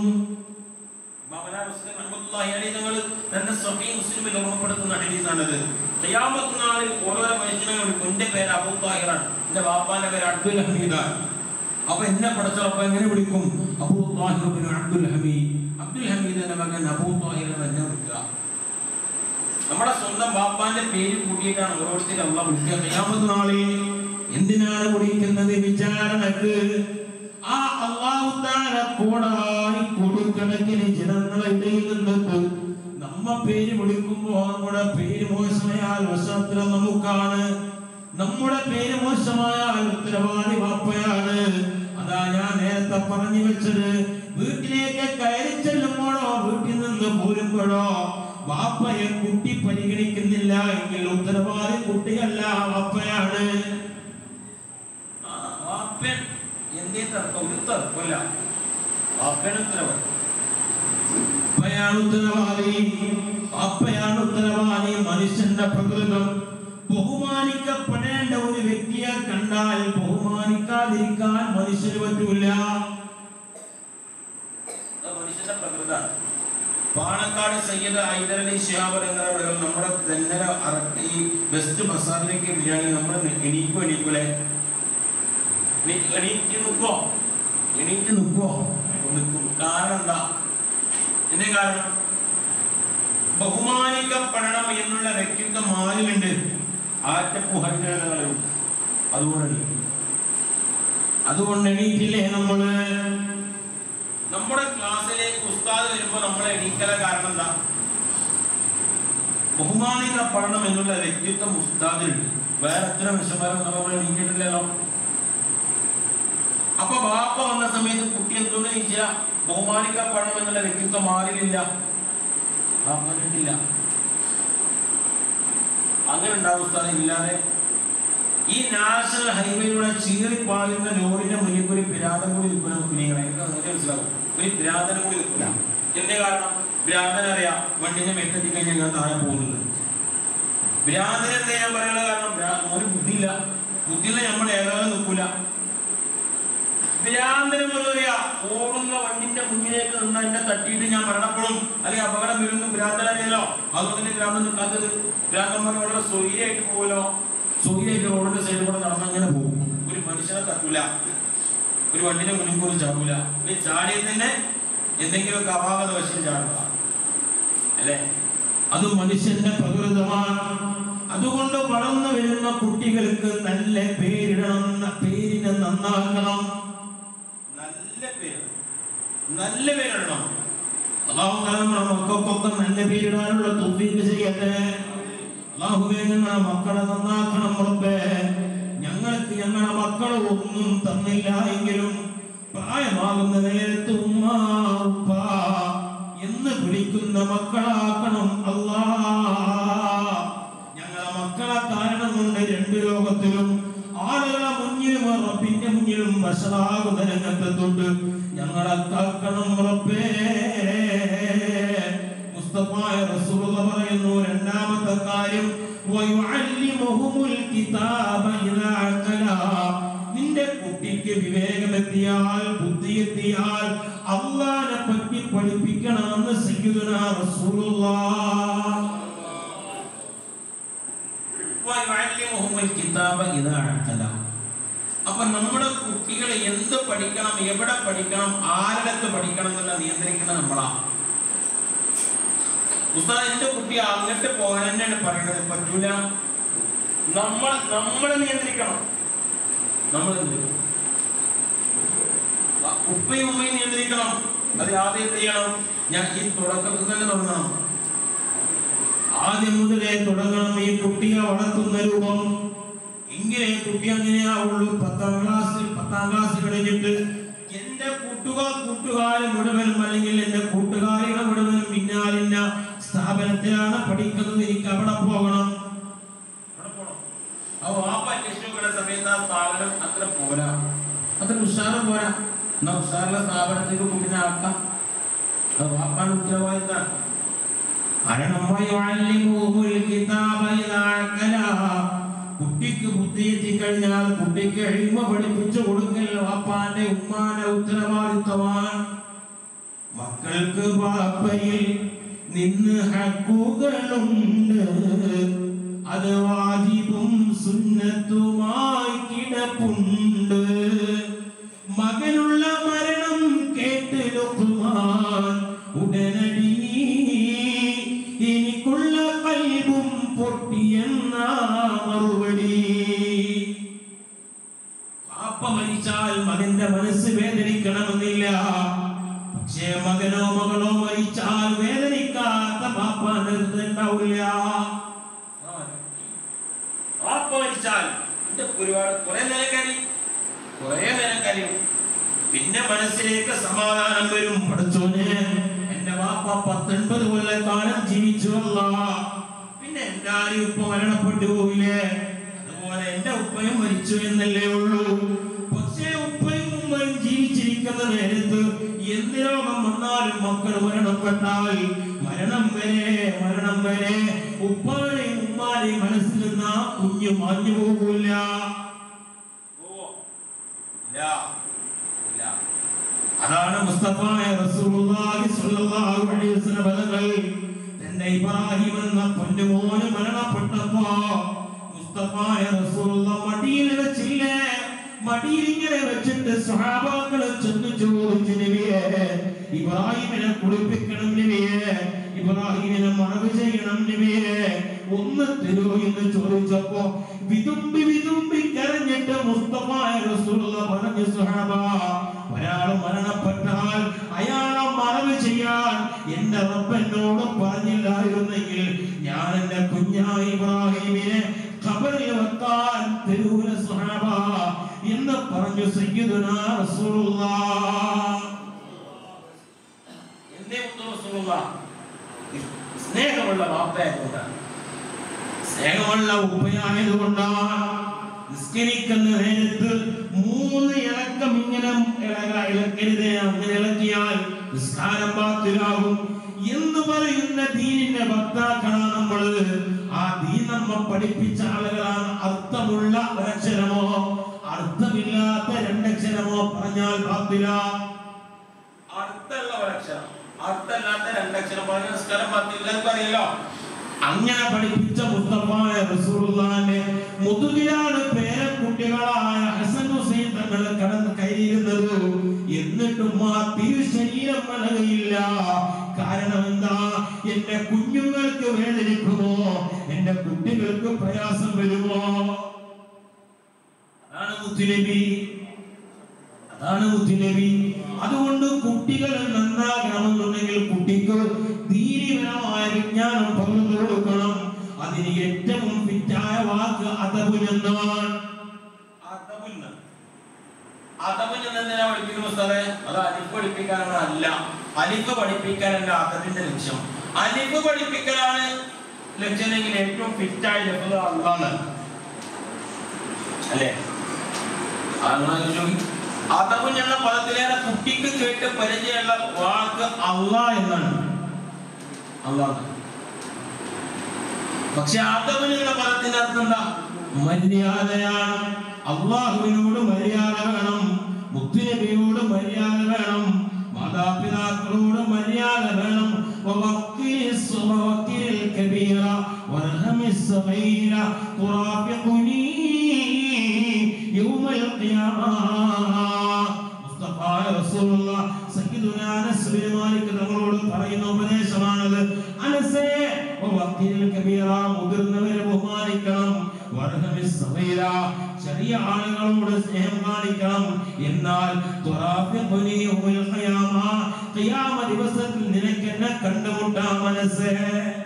ഇമാമന മുസ്ലിം റഹ്മത്തുള്ളാഹി അലൈഹി തങ്ങൾ തന്റെ സ്വഹീഹ് മുസ്ലിമിൽ ഓർമ്മപ്പെടുത്തുന്ന ഹദീസാണത് ഖിയാമത്ത് നാളിൽ ഓരോരോ മനുഷ്യനെ വിളിക്കും എന്റെ പേര് അബൂ താഹിറാണ് എന്റെ വാപ്പാന്റെ പേര് അബ്ദുൽ ഹമീദാണ് അപ്പൊ എന്നെ പഠിച്ചപ്പോ എങ്ങനെ വിളിക്കും അബൂ താഹിർ ബിൻ അബ്ദുൽ ഹമീദ് അബ്ദുൽ ഹമീദിന്റെ മകൻ അബൂ താഹിർ എന്ന് എന്നെ വിളിക്കുക നമ്മുടെ സ്വന്തം ബാപ്പാന്റെ പേര് കൂട്ടിയിട്ടാണ് ഓരോരുത്തരും അള്ള വിളിക്കുക ഖിയാമത്ത് നാളിൽ എന്തിനാണ് വിളിക്കുന്നത് വിചാരണക്ക് ആ അള്ളാഹു താല കോടായി കൊടുക്കണക്കിന് ജനങ്ങളെ ഇടയിൽ നിന്നിട്ട് നമ്മ പേര് വിളിക്കുമ്പോ നമ്മുടെ പേര് മോശമായാൽ വശത്തിലും നമുക്കാണ് നമ്മുടെ പേര് മോശമായാൽ ഉത്തരവാദി വാപ്പയാണ് അതാ ഞാൻ നേരത്തെ പറഞ്ഞു വെച്ചത് വീട്ടിലേക്ക് കയറി ചെല്ലുമ്പോഴോ വീട്ടിൽ നിന്ന് പോരുമ്പോഴോ വാപ്പയെ കുട്ടി പരിഗണിക്കുന്നില്ല എങ്കിൽ ഉത്തരവാദി കുട്ടിയല്ല വാപ്പയാണ് ആ, വാപ്പൻ എന്തേ തർക്കം ഒരു തർക്കമല്ല വാപ്പയാണ് ഉത്തരവാദി അപ്പയാണ് ഉത്തരവാദി അപ്പയാണ് ഉത്തരവാദി മനുഷ്യന്റെ പ്രകൃതം ബഹുമാനിക്കപ്പെടേണ്ട ഒരു വ്യക്തിയെ കണ്ടാൽ ബഹുമാനിക്കാതിരിക്കാൻ മനുഷ്യന് പറ്റൂല അത് മനുഷ്യന്റെ പ്രകൃതമാണ് പാണക്കാട് സയ്യദ് ഹൈദരലി ശിഹാബ് എന്നവരുടെ നമ്മുടെ തെന്നര അറ- ഈ വെസ്റ്റ് ബസാറിലേക്ക് ബിരിയാണി നമ്മൾ എണീക്കോ എണീക്കൂലേ എണീ- എണീറ്റ് നിൽക്കോ എണീറ്റ് നിൽക്കോ നിൽക്കും കാരണം എന്താ എന്തേ കാരണം ബഹുമാനിക്കപ്പെടണം എന്നുള്ള വ്യക്തിത്വം ആരിലുണ്ട് ആറ്റപ്പു ഹൈദരലുണ്ട് അതുകൊണ്ട് എണീക്കും. അതുകൊണ്ട് എണീറ്റില്ലേ നമ്മള് നമ്മുടെ ക്ലാസ്സിലേക്ക് ഉസ്താദ് വരുമ്പോ നമ്മളെ എണീക്കല കാരണം എന്താ ബഹുമാനിക്കപ്പെടണം എന്നുള്ള വ്യക്തിത്വം ഉസ്താദിലുണ്ട് വേറെ എത്ര വിഷമരം നമ്മൾ എണീറ്റിട്ടില്ലല്ലോ അപ്പൊ ബാപ്പ വന്ന സമയത്ത് കുട്ടി എന്തോന്ന് ചോദിച്ചാ ബഹുമാനിക്കപ്പെടണം എന്നുള്ള വ്യക്തിത്വം മാറിയില്ല ആ മാറിയിട്ടില്ല അങ്ങനെ ഉണ്ടാവും ഉസ്താദ് ഇല്ലാതെ ഈ നാഷണൽ ഹൈവേയിലൂടെ ചീറിപ്പായുന്ന ലോറിന്റെ മുന്നിൽ ഒരു പിരാതൻ കൂടി നിൽക്കുന്ന കുഞ്ഞുങ്ങളെ എനിക്ക് നേരെ മനസ്സിലാവും ഒരു പിരാതനും കൂടി നിൽക്കില്ല എന്റെ കാരണം ഭ്രാന്തൻ അറിയാം വണ്ടിന്റെ മെത്തെത്തി കഴിഞ്ഞാൽ ഞാൻ താഴെ പോകുന്നത് ഭ്രാന്തൻ എന്താ ഞാൻ പറയാനുള്ള കാരണം ഭ്രാ- ഒരു ബുദ്ധിയില്ല ബുദ്ധിയില്ല നമ്മൾ ഏതായാലും നിൽക്കൂല ഭ്രാന്തനും പറയാ ഓടുന്ന വണ്ടിന്റെ മുന്നിലേക്ക് നിന്ന് എന്നെ തട്ടിയിട്ട് ഞാൻ മരണപ്പെടും അല്ലെങ്കിൽ അപകടം വരുന്നു ഭ്രാന്തനറിയല്ലോ അതുകൊണ്ട് തന്നെ ഭ്രാന്തൻ നിൽക്കാത്തത് ഭ്രാന്തന്മാർ വളരെ സ്വൈര്യമായിട്ട് പോകുമല്ലോ സ്വൈര്യമായിട്ട് റോഡിന്റെ സൈഡിൽ കൂടെ നടന്ന് അങ്ങനെ പോകും ഒരു മനുഷ്യനെ തട്ടൂല ഒരു വണ്ടിന്റെ മുന്നിൽ പോലും ചാടൂല ഒരു ചാടിയിൽ തന്നെ എന്തെങ്കിലുമൊക്കെ അപാകത വശം ചാടുക അല്ലേ അത് മനുഷ്യന്റെ പ്രകൃതമാണ് അതുകൊണ്ട് വളർന്നു വരുന്ന കുട്ടികൾക്ക് നല്ല പേരിടണം ന- പേരിനെ നന്നാക്കണം നല്ല പേര് നല്ല പേരിടണം അള്ളാഹു താല നമ്മുടെ മക്കൾക്കൊക്കെ നല്ല പേരിടാനുള്ള തൗഫീഖ് ചെയ്യട്ടെ അള്ളാഹുവേ ഞങ്ങളെ മക്കളെ നന്നാക്കണം റബ്ബേ ഞങ്ങൾക്ക് ഞങ്ങളുടെ മക്കളെ ഒന്നും തന്നില്ല എങ്കിലും പ്രായമാകുന്ന നേരത്ത് ഉമ്മ ഉപ്പ എന്ന് വിളിക്കുന്ന മക്കളാക്കണം അല്ലാ ഞങ്ങളെ മക്കളെ കാരണം കൊണ്ട് രണ്ട് ലോകത്തിലും ആളുകളെ മുന്നിലും റബ്ബിന്റെ മുന്നിലും വശറാകുന്ന രംഗത്തെത്തുണ്ട് ഞങ്ങളെ കാക്കണം റബ്ബേ മുസ്തഫായ റസൂലുള്ള പറയുന്നു രണ്ടാമത്തെ കാര്യം വയുഅല്ലിമുഹുമുൽ കിതാബ ഇദാ അഖലാ നിന്റെ കുട്ടിക്ക് വിവേകമെത്തിയാൽ ബുദ്ധിയെത്തിയാൽ അള്ളാനെ പറ്റി പഠിപ്പിക്കണമെന്ന് സയ്യിദുനാ റസൂലുള്ളാഹ് വയുഅല്ലിമുഹുമുൽ കിതാബ ഇദാ അഖലാ അപ്പൊ നമ്മുടെ കുട്ടികളെ എന്ത് പഠിക്കണം എവിടെ പഠിക്കണം ആരിടത്ത് പഠിക്കണം എന്നുള്ള നിയന്ത്രിക്കുന്നത് നമ്മളാണ് ഉസ്താദ് എന്റെ കുട്ടി അങ്ങോട്ട് പോകാൻ തന്നെയാണ് പറയുന്നത് പറ്റൂല നമ്മൾ നമ്മളെ നിയന്ത്രിക്കണം നമ്മൾ എന്ത് ചെയ്യും? വ- ഉപ്പയും ഉമ്മയും നിയന്ത്രിക്കണം അത് ആദ്യം എന്ത് ചെയ്യണം ഞാൻ ഈ തുടക്കത്തിൽ തന്നെ തുടങ്ങണം ആദ്യം മുതലേ തുടങ്ങണം ഈ കുട്ടിയെ വളർത്തുന്ന രൂപം എങ്ങനെ കുട്ടി അങ്ങനെയാവുള്ളൂ പത്താം ക്ലാസ്സിൽ പത്താം ക്ലാസ് കഴിഞ്ഞിട്ട് എന്റെ കൂട്ടുകാർ കൂട്ടുകാരെ മുഴുവനും അല്ലെങ്കിൽ എന്റെ കൂട്ടുകാരികളെ മുഴുവനും പിന്നാലിന്ന സ്ഥാപനത്തിലാണ് പഠിക്കുന്നത് എനിക്ക് അവിടെ പോകണം അവിടെ പോണം. അപ്പൊ വാപ്പ അന്വേഷിച്ചു നോക്കുന്ന സമയത്ത് ആ സ്ഥാപനം അത്ര പോരാ അത്ര ഉഷാറ് പോരാ എന്നാ ഉഷാറുള്ള സ്ഥാപനത്തേക്ക് കുട്ടിനെ ആക്കാം അത് വാപ്പാണ് ഉത്തരവാദിത്തം കാരണം വയുഅല്ലിമുഹുൽ കിതാബ ഇദാ അഖലാ. കുട്ടിക്ക് ബുദ്ധി എത്തിക്കഴിഞ്ഞാൽ കുട്ടിക്ക് എളിമ പഠിപ്പിച്ചു കൊടുക്കൽ വാപ്പാന്റെ ഉമ്മാന്റെ ഉത്തരവാദിത്തമാണ് മക്കൾക്ക് വാപ്പയിൽ നിന്ന് ഹക്കുകളുണ്ട് അത് വാജിബും സുന്നത്തുമായി കിടപ്പുണ്ട് മകനുള്ള മരണം കേട്ട് ലുഖ്മാൻ ഉടനടി എനിക്കുള്ള കൽബും പൊട്ടിയെന്ന മറുപടി പാപ്പ മരിച്ചാൽ മകന്റെ മനസ്സ് വേദനിക്കണമെന്നില്ല പക്ഷേ മകനോ മകളോ മരിച്ചാൽ വേദനിക്കാത്ത പാപ്പാന്റെ ഉണ്ടാവില്ല പാപ്പ മരിച്ചാൽ എന്റെ ഒരുപാട് കുറെ നേരം കരയും കുറെ നേരം കരയും പിന്നെ മനസ്സിലേക്ക് സമാധാനം വരും പഠിച്ചോനെ എന്റെ വാപ്പ പത്തൊൻപത് കൊല്ലക്കാലം ജീവിച്ചു അല്ല പിന്നെ എന്റെ ആരും ഉപ്പ മരണപ്പെട്ടു പോയില്ലേ അതുപോലെ എന്റെ ഉപ്പയും മരിച്ചു എന്നല്ലേ ഉള്ളൂ പക്ഷേ ഉപ്പയും ഉമ്മയും ജീവിച്ചിരിക്കുന്ന നേരത്ത് എന്ത് രോഗം വന്നാലും മക്കൾ മരണപ്പെട്ടാൽ മരണം വരെ മരണം വരെ ഉപ്പാനെയും ഉമ്മാനെയും മനസ്സിൽ നിന്ന് ആ കുഞ്ഞ് മാഞ്ഞു പോകൂല പോവോ? ഇല്ല. ഇല്ല. അതാണ് മുസ്തഫായ റസൂലുള്ളാഹി സ്വല്ലല്ലാഹു അലൈഹി വസല്ലം പദങ്ങൾ തന്റെ ഇബ്രാഹിം എന്ന പൊന്നുമോന് മരണപ്പെട്ടപ്പോ മുസ്തഫായ റസൂലുള്ള മടിയിൽ വെച്ചില്ലേ മടിയിൽ ഇങ്ങനെ വെച്ചിട്ട് സ്വഹാബാക്കളെ ചെന്ന് ചോദിച്ചു നബിയെ ഇബ്രാഹിമിനെ കുളിപ്പിക്കണം നബിയെ ഇബ്രാഹിമിനെ മറവ് ചെയ്യണം നബിയെ ഒന്ന് തരൂ എന്ന് ചോദിച്ചപ്പോ വിതുമ്പി വിതുമ്പി കരഞ്ഞിട്ട് മുസ്തഫായ റസൂലുള്ള പറഞ്ഞു സുഹാബ ഒരാൾ മരണപ്പെട്ടാൽ അയാളെ മറവ് ചെയ്യാൻ എന്റെ റബ്ബനോട് പറഞ്ഞില്ലായിരുന്നെങ്കിൽ ഞാൻ എന്റെ കുഞ്ഞായ ഇബ്രാഹിമിനെ ഖബറിൽ വെക്കാൻ തരൂല സുഹാബ എന്ന് പറഞ്ഞു സയ്യിദുനാ റസൂലുള്ളാഹ് എന്തേ മുത്തു റസൂലുള്ളാഹ് സ്നേഹമുള്ള വാപ്പയായതുകൊണ്ടാണ് സ്നേഹമുള്ള ഉപ്പയായതുകൊണ്ടാണ് നിസ്കരിക്കുന്ന നേരത്ത് മൂന്ന് ഇളക്കം ഇങ്ങനെ ഇളക ഇളക്കരുത് അങ്ങനെ ഇളക്കിയാൽ നിസ്കാരം ബാത്തിലാകും എന്ന് പറയുന്ന ദീനിന്റെ ഭക്താക്കളാണ് നമ്മള് ആ ദീൻ നമ്മ പഠിപ്പിച്ച ആളുകളാണ് അർത്ഥമുള്ള ഒരക്ഷരമോ അർത്ഥമില്ലാത്ത രണ്ടക്ഷരമോ പറഞ്ഞാൽ ബാത്തില അർത്ഥമുള്ള ഒരക്ഷരം അർത്ഥമില്ലാത്ത രണ്ടക്ഷരം പറഞ്ഞ നിസ്കാരം ബാത്തില്ല അറിയല്ലോ അങ്ങനെ പഠിപ്പിച്ച മുസ്തഫായ റസൂലുള്ളാന്റെ മുതുകിലാണ് പേരക്കുട്ടികളായ ഹസൻ ഹുസൈൻ തങ്ങൾ കടന്ന് കയറിയിരുന്നത് എന്നിട്ട് എന്നിട്ടും ആ തിരുശരീരം വളകയില്ല കാരണം എന്താ എന്റെ കുഞ്ഞുങ്ങൾക്ക് വേദനിക്കുമോ എന്റെ കുട്ടികൾക്ക് പ്രയാസം വരുമോ അതാണ് മുത്തുനബി അതാണ് മുത്തുനബി അതുകൊണ്ട് കുട്ടികൾ നന്നാകണമെന്നുണ്ടെങ്കിൽ കുട്ടിക്ക് ദീനിപരമായ വിജ്ഞാനം പകർന്നു കൊടുക്കണം അതിന് ഏറ്റവും ഫിറ്റായ വാക്ക് അതപുനെന്നാണ് അതബുന്ന്. അതബുന്ന് എന്തിനാ പഠിപ്പിക്കുന്ന ഉസ്താദേ? അത് അലിഫ് പഠിപ്പിക്കാനാണ് അല്ല അലിഫ് പഠിപ്പിക്കാനല്ല അതബിന്റെ ലക്ഷ്യം അലിഫ് പഠിപ്പിക്കലാണ് ലക്ഷ്യമെങ്കിൽ ഏറ്റവും ഫിറ്റായ ലഭ്യത അള്ളാണ് അല്ലേ അതബുൻ എന്ന പദത്തിലേറെ കുട്ടിക്ക് കേട്ട് പരിചയമുള്ള വാക്ക് അള്ളാ എന്നാണ് അള്ളാഹ് പക്ഷെ അതബുൻ എന്ന പദത്തിന്റെ അർത്ഥം എന്താ മര്യാദയാണ് അള്ളാഹുവിനോട് മര്യാദ വേണം മുത്തുനബിയോട് മര്യാദ വേണം മാതാപിതാക്കളോട് മര്യാദ വേണം ووقر الص- ووقر الكبير وارحم الصغير ترافقني يوم القيامة മുസ്തഫ റസൂലുള്ള സയ്യിദുനാ അനസ് ബിൻ മാലിക് തങ്ങളോട് പറയുന്ന ഉപദേശമാണത് അനസേ വവഖിൽ കബീറ മുതിർന്നവരെ ബഹുമാനിക്കണം വർഹമിസ് സഗീറ ചെറിയ ആളുകളോട് സ്നേഹം കാണിക്കണം എന്നാൽ തുറാഫിഖുനി യൗമൽ ഖിയാമ ഖിയാമ ദിവസത്തിൽ നിനക്ക് എന്നെ കണ്ടുമുട്ടാം മനസ്സേ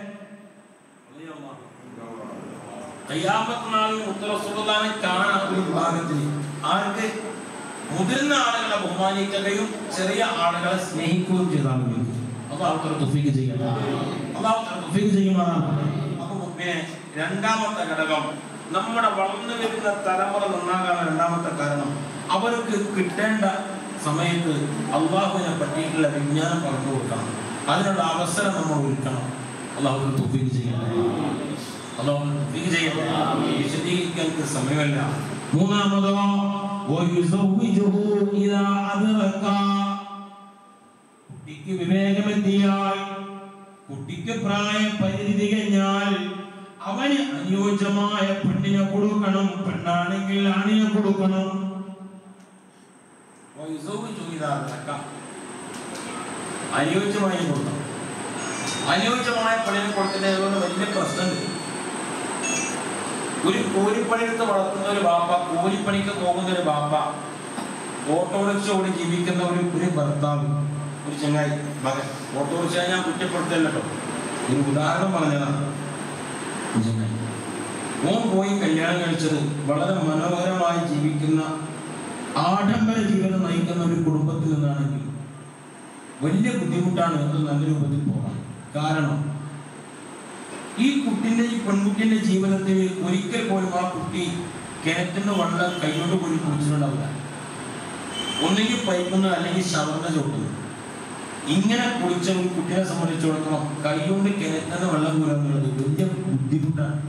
ഖിയാമത്ത് നാളിൽ മുത്തറസുള്ളാനെ കാണാൻ ഒരു വിഭാഗത്തിൽ ആർക്ക് മുതിർന്ന ആളുകളെ ബഹുമാനിക്കുകയും ചെറിയ ആളുകളെ സ്നേഹിക്കുകയും ചെയ്താൽ മതി അള്ളാഹു തആല തൗഫീഖ് ചെയ്യട്ടെ അള്ളാഹു തആല തൗഫീഖ് ചെയ്യുമാറാകട്ടെ അപ്പൊ മുഅ്മിനെ രണ്ടാമത്തെ ഘടകം നമ്മുടെ വളർന്നു വരുന്ന തലമുറ നന്നാകാൻ രണ്ടാമത്തെ കാരണം അവർക്ക് കിട്ടേണ്ട സമയത്ത് അള്ളാഹുവിനെ പറ്റിയിട്ടുള്ള വിജ്ഞാനം പറഞ്ഞു കൊടുക്കണം അതിനുള്ള അവസരം നമ്മൾ ഒരുക്കണം അള്ളാഹു തആല തൗഫീഖ് ചെയ്യട്ടെ അള്ളാഹു തൗഫീഖ് ചെയ്യട്ടെ വിശദീകരിക്കാൻ എനിക്ക് സമയമല്ല മൂന്നാമതോ വയുസവ്വിജുഹു ഇദാ അദ്റക കുട്ടിക്ക് വിവേകമെത്തിയാൽ കുട്ടിക്ക് പ്രായ പരിധി തികഞ്ഞാൽ അവന് അനുയോജ്യമായ പെണ്ണിനെ കൊടുക്കണം പെണ്ണാണെങ്കിൽ ആണിനെ കൊടുക്കണം വയുസൗവിജു ഇദാ അദ്റക. അനുയോജ്യമായി കൊടുക്കണം അനുയോജ്യമായ പണിനെ കൊടുക്കുന്നതിന് കൊണ്ട് വലിയ പ്രശ്നമുണ്ട് ഒരു കൂലിപ്പണിയെടുത്ത് വളർത്തുന്ന ഒരു ബാപ്പ കൂലിപ്പണിക്ക് പോകുന്ന ഒരു ബാപ്പ ഓട്ടോറിക്ഷ ഓടി ജീവിക്കുന്ന ഒരു ഒരു ഭർത്താവ് ഒരു ചങ്ങായി മകൻ ഓട്ടോറിക്ഷ ഞാൻ കുറ്റപ്പെടുത്തല്ലോ ഒരു ഉദാഹരണം പറഞ്ഞതാണ് ഒരു ചങ്ങായി ഓൻ പോയി കല്യാണം കഴിച്ചത് വളരെ മനോഹരമായി ജീവിക്കുന്ന ആഡംബര ജീവിതം നയിക്കുന്ന ഒരു കുടുംബത്തിൽ നിന്നാണെങ്കിൽ വലിയ ബുദ്ധിമുട്ടാണ് അത് നല്ല രൂപത്തിൽ പോകാൻ കാരണം ഈ കുട്ടിന്റെ ഈ പെൺകുട്ടിന്റെ ജീവിതത്തിൽ ഒരിക്കൽ പോലും ആ കുട്ടി കിണറ്റിന് വെള്ളം കൈകൊണ്ട് പോയി കുടിച്ചിട്ടുണ്ടാവില്ല ഒന്നുകിൽ പൈക്കുന്ന അല്ലെങ്കിൽ ഷവർന്ന ചോട്ടുന്നു ഇങ്ങനെ കുടിച്ച ഒരു കുട്ടിയെ സംബന്ധിച്ചിടത്തോളം കൈകൊണ്ട് കിണറ്റിന് വെള്ളം കോരുക എന്നുള്ളത് വലിയ ബുദ്ധിമുട്ടാണ്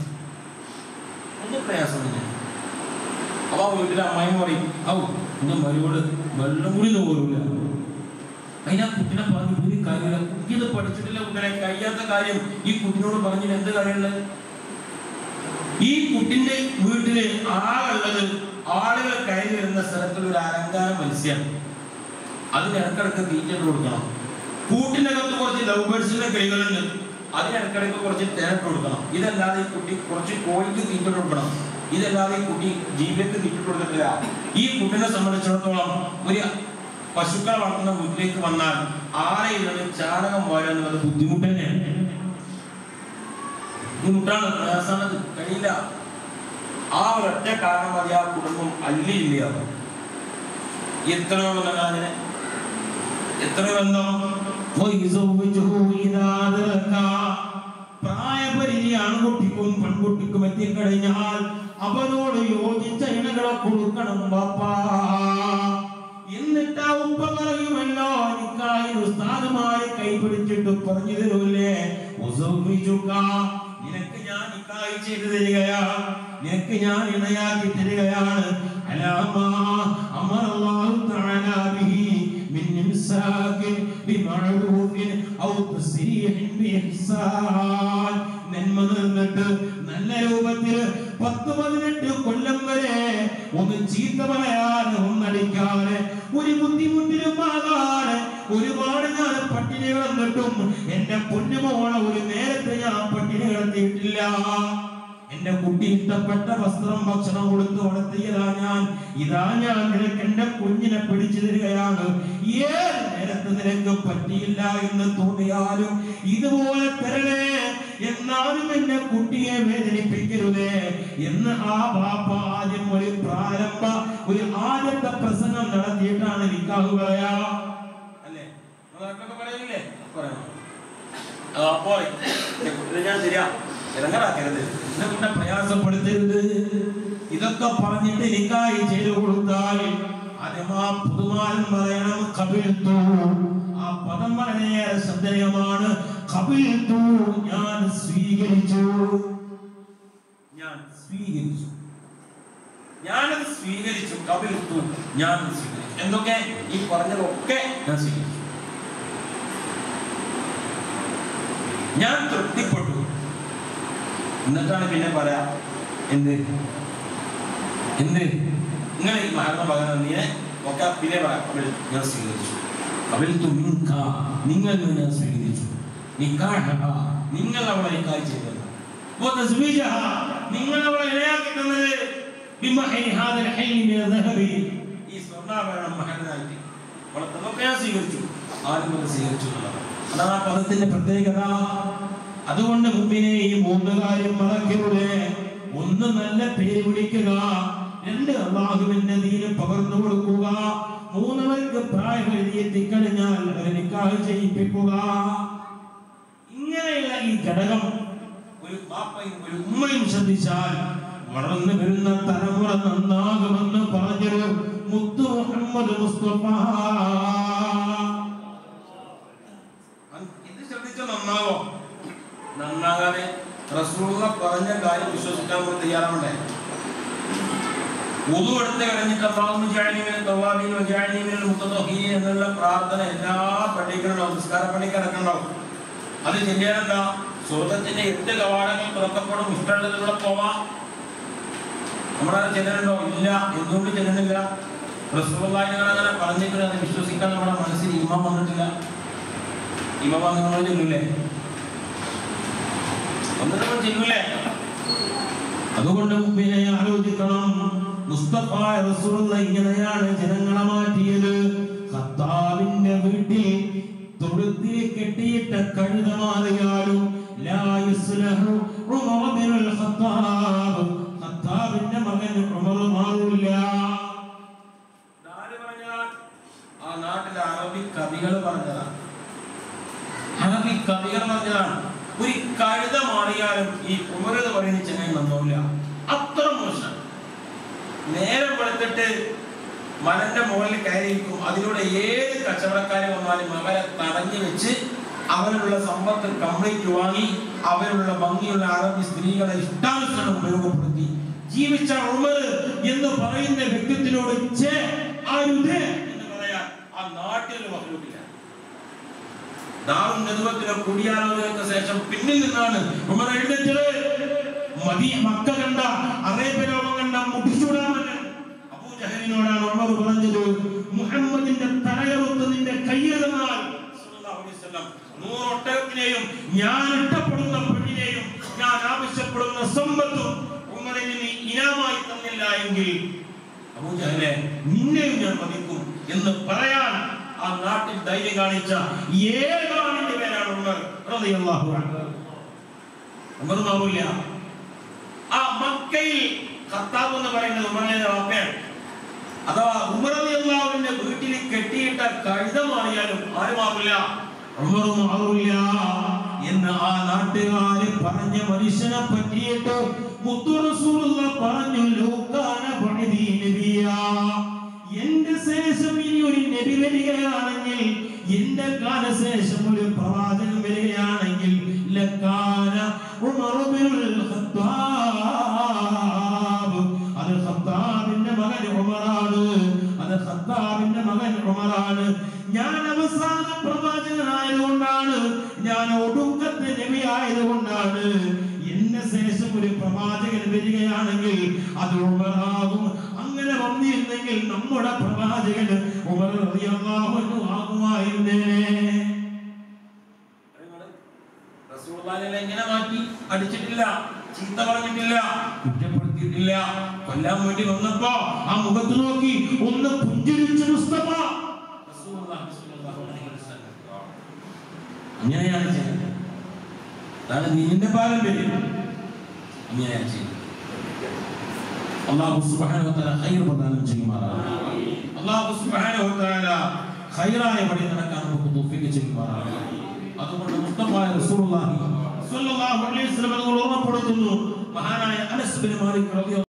വലിയ പ്രയാസം തന്നെ അപ്പൊ ആ വീട്ടിലെ അമ്മായി പറയും ഔ ഇന്ന് മരുവോട് വെള്ളം കൂടി പോരൂല അതിനാ കുട്ടിനെ പറഞ്ഞു ഒരു കാര്യമില്ല കുട്ടി ഇത് പഠിച്ചിട്ടില്ല കുട്ടിനെ കഴിയാത്ത കാര്യം ഈ കുട്ടിനോട് പറഞ്ഞിട്ട് എന്ത് കാര്യമുള്ളത് ഈ കുട്ടിന്റെ വീട്ടില് ആളുള്ളത് ആളുകൾ കയറി വരുന്ന സ്ഥലത്തിൽ ഒരു അലങ്കാര മത്സ്യം അതിന് ഇടക്കിടക്ക് തീറ്റ ഇട്ട് കൊടുക്കണം കൂട്ടിന്റെ അകത്ത് കുറച്ച് ലവ് ബേർഡ്സിന്റെ കിളികളുണ്ട് അതിന് ഇടക്കിടക്ക് കുറച്ച് തേനിട്ട് കൊടുക്കണം ഇതല്ലാതെ ഈ കുട്ടി കുറച്ച് കോഴിക്ക് തീറ്റ ഇട്ട് കൊടുക്കണം ഇതല്ലാതെ ഈ കുട്ടി ജീവിതത്തിൽ തീറ്റ ഇട്ട് കൊടുത്തിട്ടില്ല ഈ കുട്ടിനെ സംബന്ധിച്ചിടത്തോളം ഒരു പശുക്കളെ വളർത്തുന്ന വീട്ടിലേക്ക് വന്നാൽ ആലയിൽ നിന്ന് ചാണകം വാരുക എന്നുള്ളത് ബുദ്ധിമുട്ട് തന്നെയാണ് ബുദ്ധിമുട്ടാണ് പ്രയാസമാണ് കഴിയില്ല ആ ഒരൊറ്റ കാരണം മതി ആ കുടുംബം അല്ലിയില്ലാവും എത്രയോ കൊല്ലം അതിനെ എത്രയോ ബന്ധം വയുസവ്വിജുഹു ഇദാ അദ്റക പ്രായപരിധി ആൺകുട്ടിക്കും പെൺകുട്ടിക്കും എത്തിക്കഴിഞ്ഞാൽ അവനോട് യോജിച്ച ഇണകളെ കൊടുക്കണം ബാപ്പാ എന്നിട്ട് ആ ഉപ്പ പറയുമല്ലോ നിക്കായി ഉസ്താദുമാരെ കൈപിടിച്ചിട്ട് പറഞ്ഞു തരൂല്ലേ ഉസവ്വിജുക നിനക്ക് ഞാൻ നിക്കായി ചെയ്തു തരികയാണ് നിനക്ക് ഞാൻ ഇണയാക്കി തരികയാണ് അലാമാ അമറല്ലാഹു തആല ബിഹി من إمساك بمعروف أو تسريح بإحسان നന്മ നിന്നിട്ട് നല്ല രൂപത്തിൽ പത്ത് പതിനെട്ട് കൊല്ലം വരെ ഒന്ന് ചീത്ത പറയാതെ ഒന്നടിക്കാതെ ഒരു ബുദ്ധിമുട്ടിലും ആകാതെ ഒരുപാട് ഞാൻ പട്ടിണി കിടന്നിട്ടും എന്റെ പൊന്നുമോളെ ഒരു നേരത്തെ ഞാൻ പട്ടിണി കിടത്തിയിട്ടില്ല എന്റെ കുട്ടി ഇഷ്ടപ്പെട്ട വസ്ത്രം ഭക്ഷണം കൊടുത്ത് വളർത്തിയതാ ഞാൻ ഇതാ ഞാൻ നിനക്ക് എന്റെ കുഞ്ഞിനെ പിടിച്ചു തരികയാണ് ഏത് നേരത്ത് നിനക്ക് പറ്റിയില്ല എന്ന് തോന്നിയാലും ഇതുപോലെ തരണേ എന്നാലും എന്റെ കുട്ടിയെ വേദനിപ്പിക്കരുതേ എന്ന് ആ ബാപ്പ ആദ്യം ഒരു പ്രാരംഭ ഒരു ആദ്യത്തെ പ്രസംഗം നടത്തിയിട്ടാണ് നിക്കാഹ് പറയാ അല്ലേ നമ്മളൊക്കെ പറയില്ലേ പറയാം ആ പോയി എന്റെ കുട്ടിനെ ഞാൻ ശരിയാ ഇറങ്ങാക്കരുത് എന്നെ കൊണ്ട് പ്രയാസപ്പെടുത്തരുത് ഇതൊക്കെ പറഞ്ഞിട്ട് നിക്കായി ചെയ്തു കൊടുത്താൽ ആദ്യം ആ പുതുമാരൻ പറയണം കപിൽത്തു ആ പദം വളരെയേറെ ശ്രദ്ധേയമാണ് കപിൽത്തു ഞാൻ സ്വീകരിച്ചു ഞാൻ സ്വീകരിച്ചു ഞാനത് സ്വീകരിച്ചു കവിർത്തു ഞാൻ സ്വീകരിച്ചു എന്തൊക്കെ ഈ പറഞ്ഞതൊക്കെ ഞാൻ സ്വീകരിച്ചു ഞാൻ തൃപ്തിപ്പെട്ടു എന്നിട്ടാണ് പിന്നെ പറയാ എന്ത് എന്ത് നിങ്ങൾ ഈ മഹാത്മ ഭഗവതിനെ ഒക്കെ പിന്നെ പറയാം കപിൽ ഞാൻ സ്വീകരിച്ചു കപിൽത്തു മിൻക നിങ്ങൾ ഞാൻ സ്വീകരിച്ചു നിക്കാഹ നിങ്ങൾ അവളെ നിക്കാഹ് ചെയ്തത് وتزويجها നിങ്ങൾ അവളെ ഇണയാക്കി തന്നത് بمحن هذا الحين من الذهب ഈ സ്വർണ്ണാഭരണം മഹനായിട്ട് വളർത്തുന്നൊക്കെ ഞാൻ സ്വീകരിച്ചു ആരും അത് സ്വീകരിച്ചു എന്നുള്ളതാണ് അതാണ് ആ പദത്തിന്റെ പ്രത്യേകത അതുകൊണ്ട് മുമ്പിനെ ഈ മൂന്ന് കാര്യം മറക്കരുത് ഒന്ന് നല്ല പേര് വിളിക്കുക രണ്ട് അള്ളാഹുവിന്റെ ദീന് പകർന്നു കൊടുക്കുക മൂന്നവർക്ക് പ്രായപരിധി എത്തിക്കഴിഞ്ഞാൽ അവരെ നിക്കാഹ് ചെയ്യിപ്പിക്കുക ഇങ്ങനെയുള്ള ഈ ഘടകം ഒരു ബാപ്പയും ഒരു ഉമ്മയും ശ്രദ്ധിച്ചാൽ വളർന്നു വരുന്ന തലമുറ നന്നാകുമെന്ന് പറഞ്ഞൊരു മുത്തു മുഹമ്മദ് മുസ്തഫ ഇത് ശ്രദ്ധിച്ച നന്നാവോ നന്നാകാതെ റസൂള്ള പറഞ്ഞ കാര്യം വിശ്വസിക്കാൻ നമ്മൾ തയ്യാറാവണ്ടേ ഉതു എടുത്ത് കഴിഞ്ഞിട്ട് അള്ളാഹു ജാലിമിനെ തവാബീൻ ജാലിമിനെ മുത്തതഹീൻ എന്നുള്ള പ്രാർത്ഥന എല്ലാ പള്ളികളും നമസ്കാര പള്ളിക്ക് അടക്കണ്ടാവും അത് ചെയ്യാനെന്താ സ്വർഗത്തിന്റെ എട്ട് കവാടങ്ങൾ തുറക്കപ്പെടും ഇഷ്ടമുള്ളതിലൂടെ പോവാം നമ്മളത് ചെല്ലലുണ്ടോ ഇല്ല എന്തുകൊണ്ട് ചെല്ലണില്ല റസൂലുള്ളാഹിനെ അങ്ങനെ പറഞ്ഞിട്ട് അത് വിശ്വസിക്കാൻ നമ്മുടെ മനസ്സിൽ ഇമാം വന്നിട്ടില്ല ഇമാം വന്ന് നമ്മൾ ചെല്ലൂലേ വന്നിട്ട് നമ്മൾ ചെല്ലൂലേ അതുകൊണ്ട് മുമ്പിനെ ആലോചിക്കണം മുസ്തഫ റസൂലുള്ള ഇങ്ങനെയാണ് ജനങ്ങളെ മാറ്റിയത് ഖത്താബിന്റെ വീട്ടിൽ തൊഴുത്തിൽ കെട്ടിയിട്ട കഴുത മാറിയാലും ലാ യുസ്ലഹു ഉമർ ബിനുൽ ഖത്താബ് ഖത്താബിന്റെ മകൻ ഉമർ മാറില്ല ആര് പറഞ്ഞാൽ ആ നാട്ടിലെ അറബി കവികൾ പറഞ്ഞതാണ് അറബി കവികൾ പറഞ്ഞതാണ് ഒരു കഴുത മാറിയാലും ഈ ഉമർ എന്ന് പറയുന്ന ചെന്നൈ നന്നാവില്ല അത്ര മോശം നേരം വെളുത്തിട്ട് മലന്റെ മുകളിൽ കയറിയിരിക്കും അതിലൂടെ ഏത് കച്ചവടക്കാരെ വന്നാലും അവരെ തടഞ്ഞു വെച്ച് അവനുള്ള സമ്പത്ത് കംപ്ലീറ്റ് വാങ്ങി അവരുള്ള ഭംഗിയുള്ള അറബി സ്ത്രീകളെ ഇഷ്ടാനുസരണം ഉപയോഗപ്പെടുത്തി ജീവിച്ച ഉമർ എന്ന് പറയുന്ന വ്യക്തിത്വത്തിനോട് ഛേ, അരുത് എന്ന് പറയാൻ ആ നാട്ടിൽ മഹലൂക്കില്ല ദാറും നെതുവത്തിലെ കൂടിയാലോചനയ്ക്ക് ശേഷം പിന്നിൽ നിന്നാണ് ഉമർ എഴുന്നേറ്റത് മദി മക്ക കണ്ട അറേബ്യ ലോകം കണ്ട മുടിച്ചൂടാമൻ അബൂജഹലിനോടാണ് ഉമർ പറഞ്ഞത് മുഹമ്മദിന്റെ തലയറുത്ത് നിന്റെ കയ്യിലെന്നാൽ നൂറൊട്ടകത്തിനെയും ഞാൻ ഇഷ്ടപ്പെടുന്ന പെണ്ണിനെയും ഞാൻ ആവശ്യപ്പെടുന്ന സമ്പത്തും ഉമറിന് നീ ഇനാമായി തന്നില്ല എങ്കിൽ അബൂജഹലെ നിന്നെയും ഞാൻ മതിക്കും എന്ന് പറയാൻ ആ നാട്ടിൽ ധൈര്യം കാണിച്ച ഏകാണിന്റെ പേരാണ് ഉമർ റളിയല്ലാഹു അൻഹു ഉമർ മാറില്ല ആ മക്കയിൽ ഖത്താബ് എന്ന് പറയുന്നത് ഉമറിന്റെ വാപ്പയാണ് അഥവാ ഉമർ അള്ളാഹുവിന്റെ വീട്ടിൽ കെട്ടിയിട്ട കഴുത മാറിയാലും ആരും മാറില്ല ഉമർ മാറില്ല എന്ന് ആ നാട്ടുകാര് പറഞ്ഞ മനുഷ്യനെ പറ്റിയിട്ട് മുത്തു റസൂലുള്ള പറഞ്ഞു ലൂക്കാന ബഅദി നബിയാ എന്റെ ശേഷം ഇനി ഒരു നബി വരികയാണെങ്കിൽ എന്റെ കാലശേഷം ഒരു പ്രവാചകൻ വരികയാണെങ്കിൽ ലക്കാന ഉമർ ബിനുൽ ഖത്താബ് അത് ഖത്താബിന്റെ മകൻ ഉമറാണ് അത് ഖത്താബിന്റെ മകൻ ഉമറാണ് ഞാൻ അവസാന പ്രവാചകനായതുകൊണ്ടാണ് ഞാൻ ഒടുക്കത്തെ നബി ആയതുകൊണ്ടാണ് എന്നെ ശേഷം ഒരു പ്രവാചകൻ വരികയാണെങ്കിൽ അത് ഉമറാകും അങ്ങനെ വന്നിരുന്നെങ്കിൽ നമ്മുടെ പ്രവാചകൻ ഉമർ റളിയല്ലാഹു അൻഹു ആകുമായിരുന്നേനെ റസൂലുള്ളാഹിനെ എങ്ങനെ മാറ്റി അടിച്ചിട്ടില്ല ചീത്ത പറഞ്ഞിട്ടില്ല കുറ്റപ്പെടുത്തിയിട്ടില്ല കൊല്ലാൻ വേണ്ടി വന്നപ്പോ ആ മുഖത്ത് നോക്കി ഒന്ന് പുഞ്ചിരിച്ചു മുസ്തഫ റസൂലുള്ളാഹി സ്വല്ലല്ലാഹു അലൈഹി വസല്ലം അങ്ങനെയാണ് ചെയ്യുന്നത് അതാണ് ദീനിന്റെ പാരമ്പര്യം അങ്ങനെയാണ് ചെയ്യുന്നത് അള്ളാഹു സുബ്ഹാനഹു വ തആല ഖൈർ പ്രദാനം ചെയ്യുമാറാകട്ടെ അള്ളാഹു സുബ്ഹാനഹു വ തആല ഖൈറായ വഴി നടക്കാൻ നമുക്ക് തൗഫീഖ് ചെയ്യുമാറാകട്ടെ അതുകൊണ്ട് മുസ്തഫ റസൂലുള്ളാഹി സ്വല്ലല്ലാഹു അലൈഹി വസല്ലം തങ്ങൾ ഓർമ്മപ്പെടുത്തുന്നു മഹാനായ അനസ് ബിൻ മാലിക് റളിയല്ലാഹു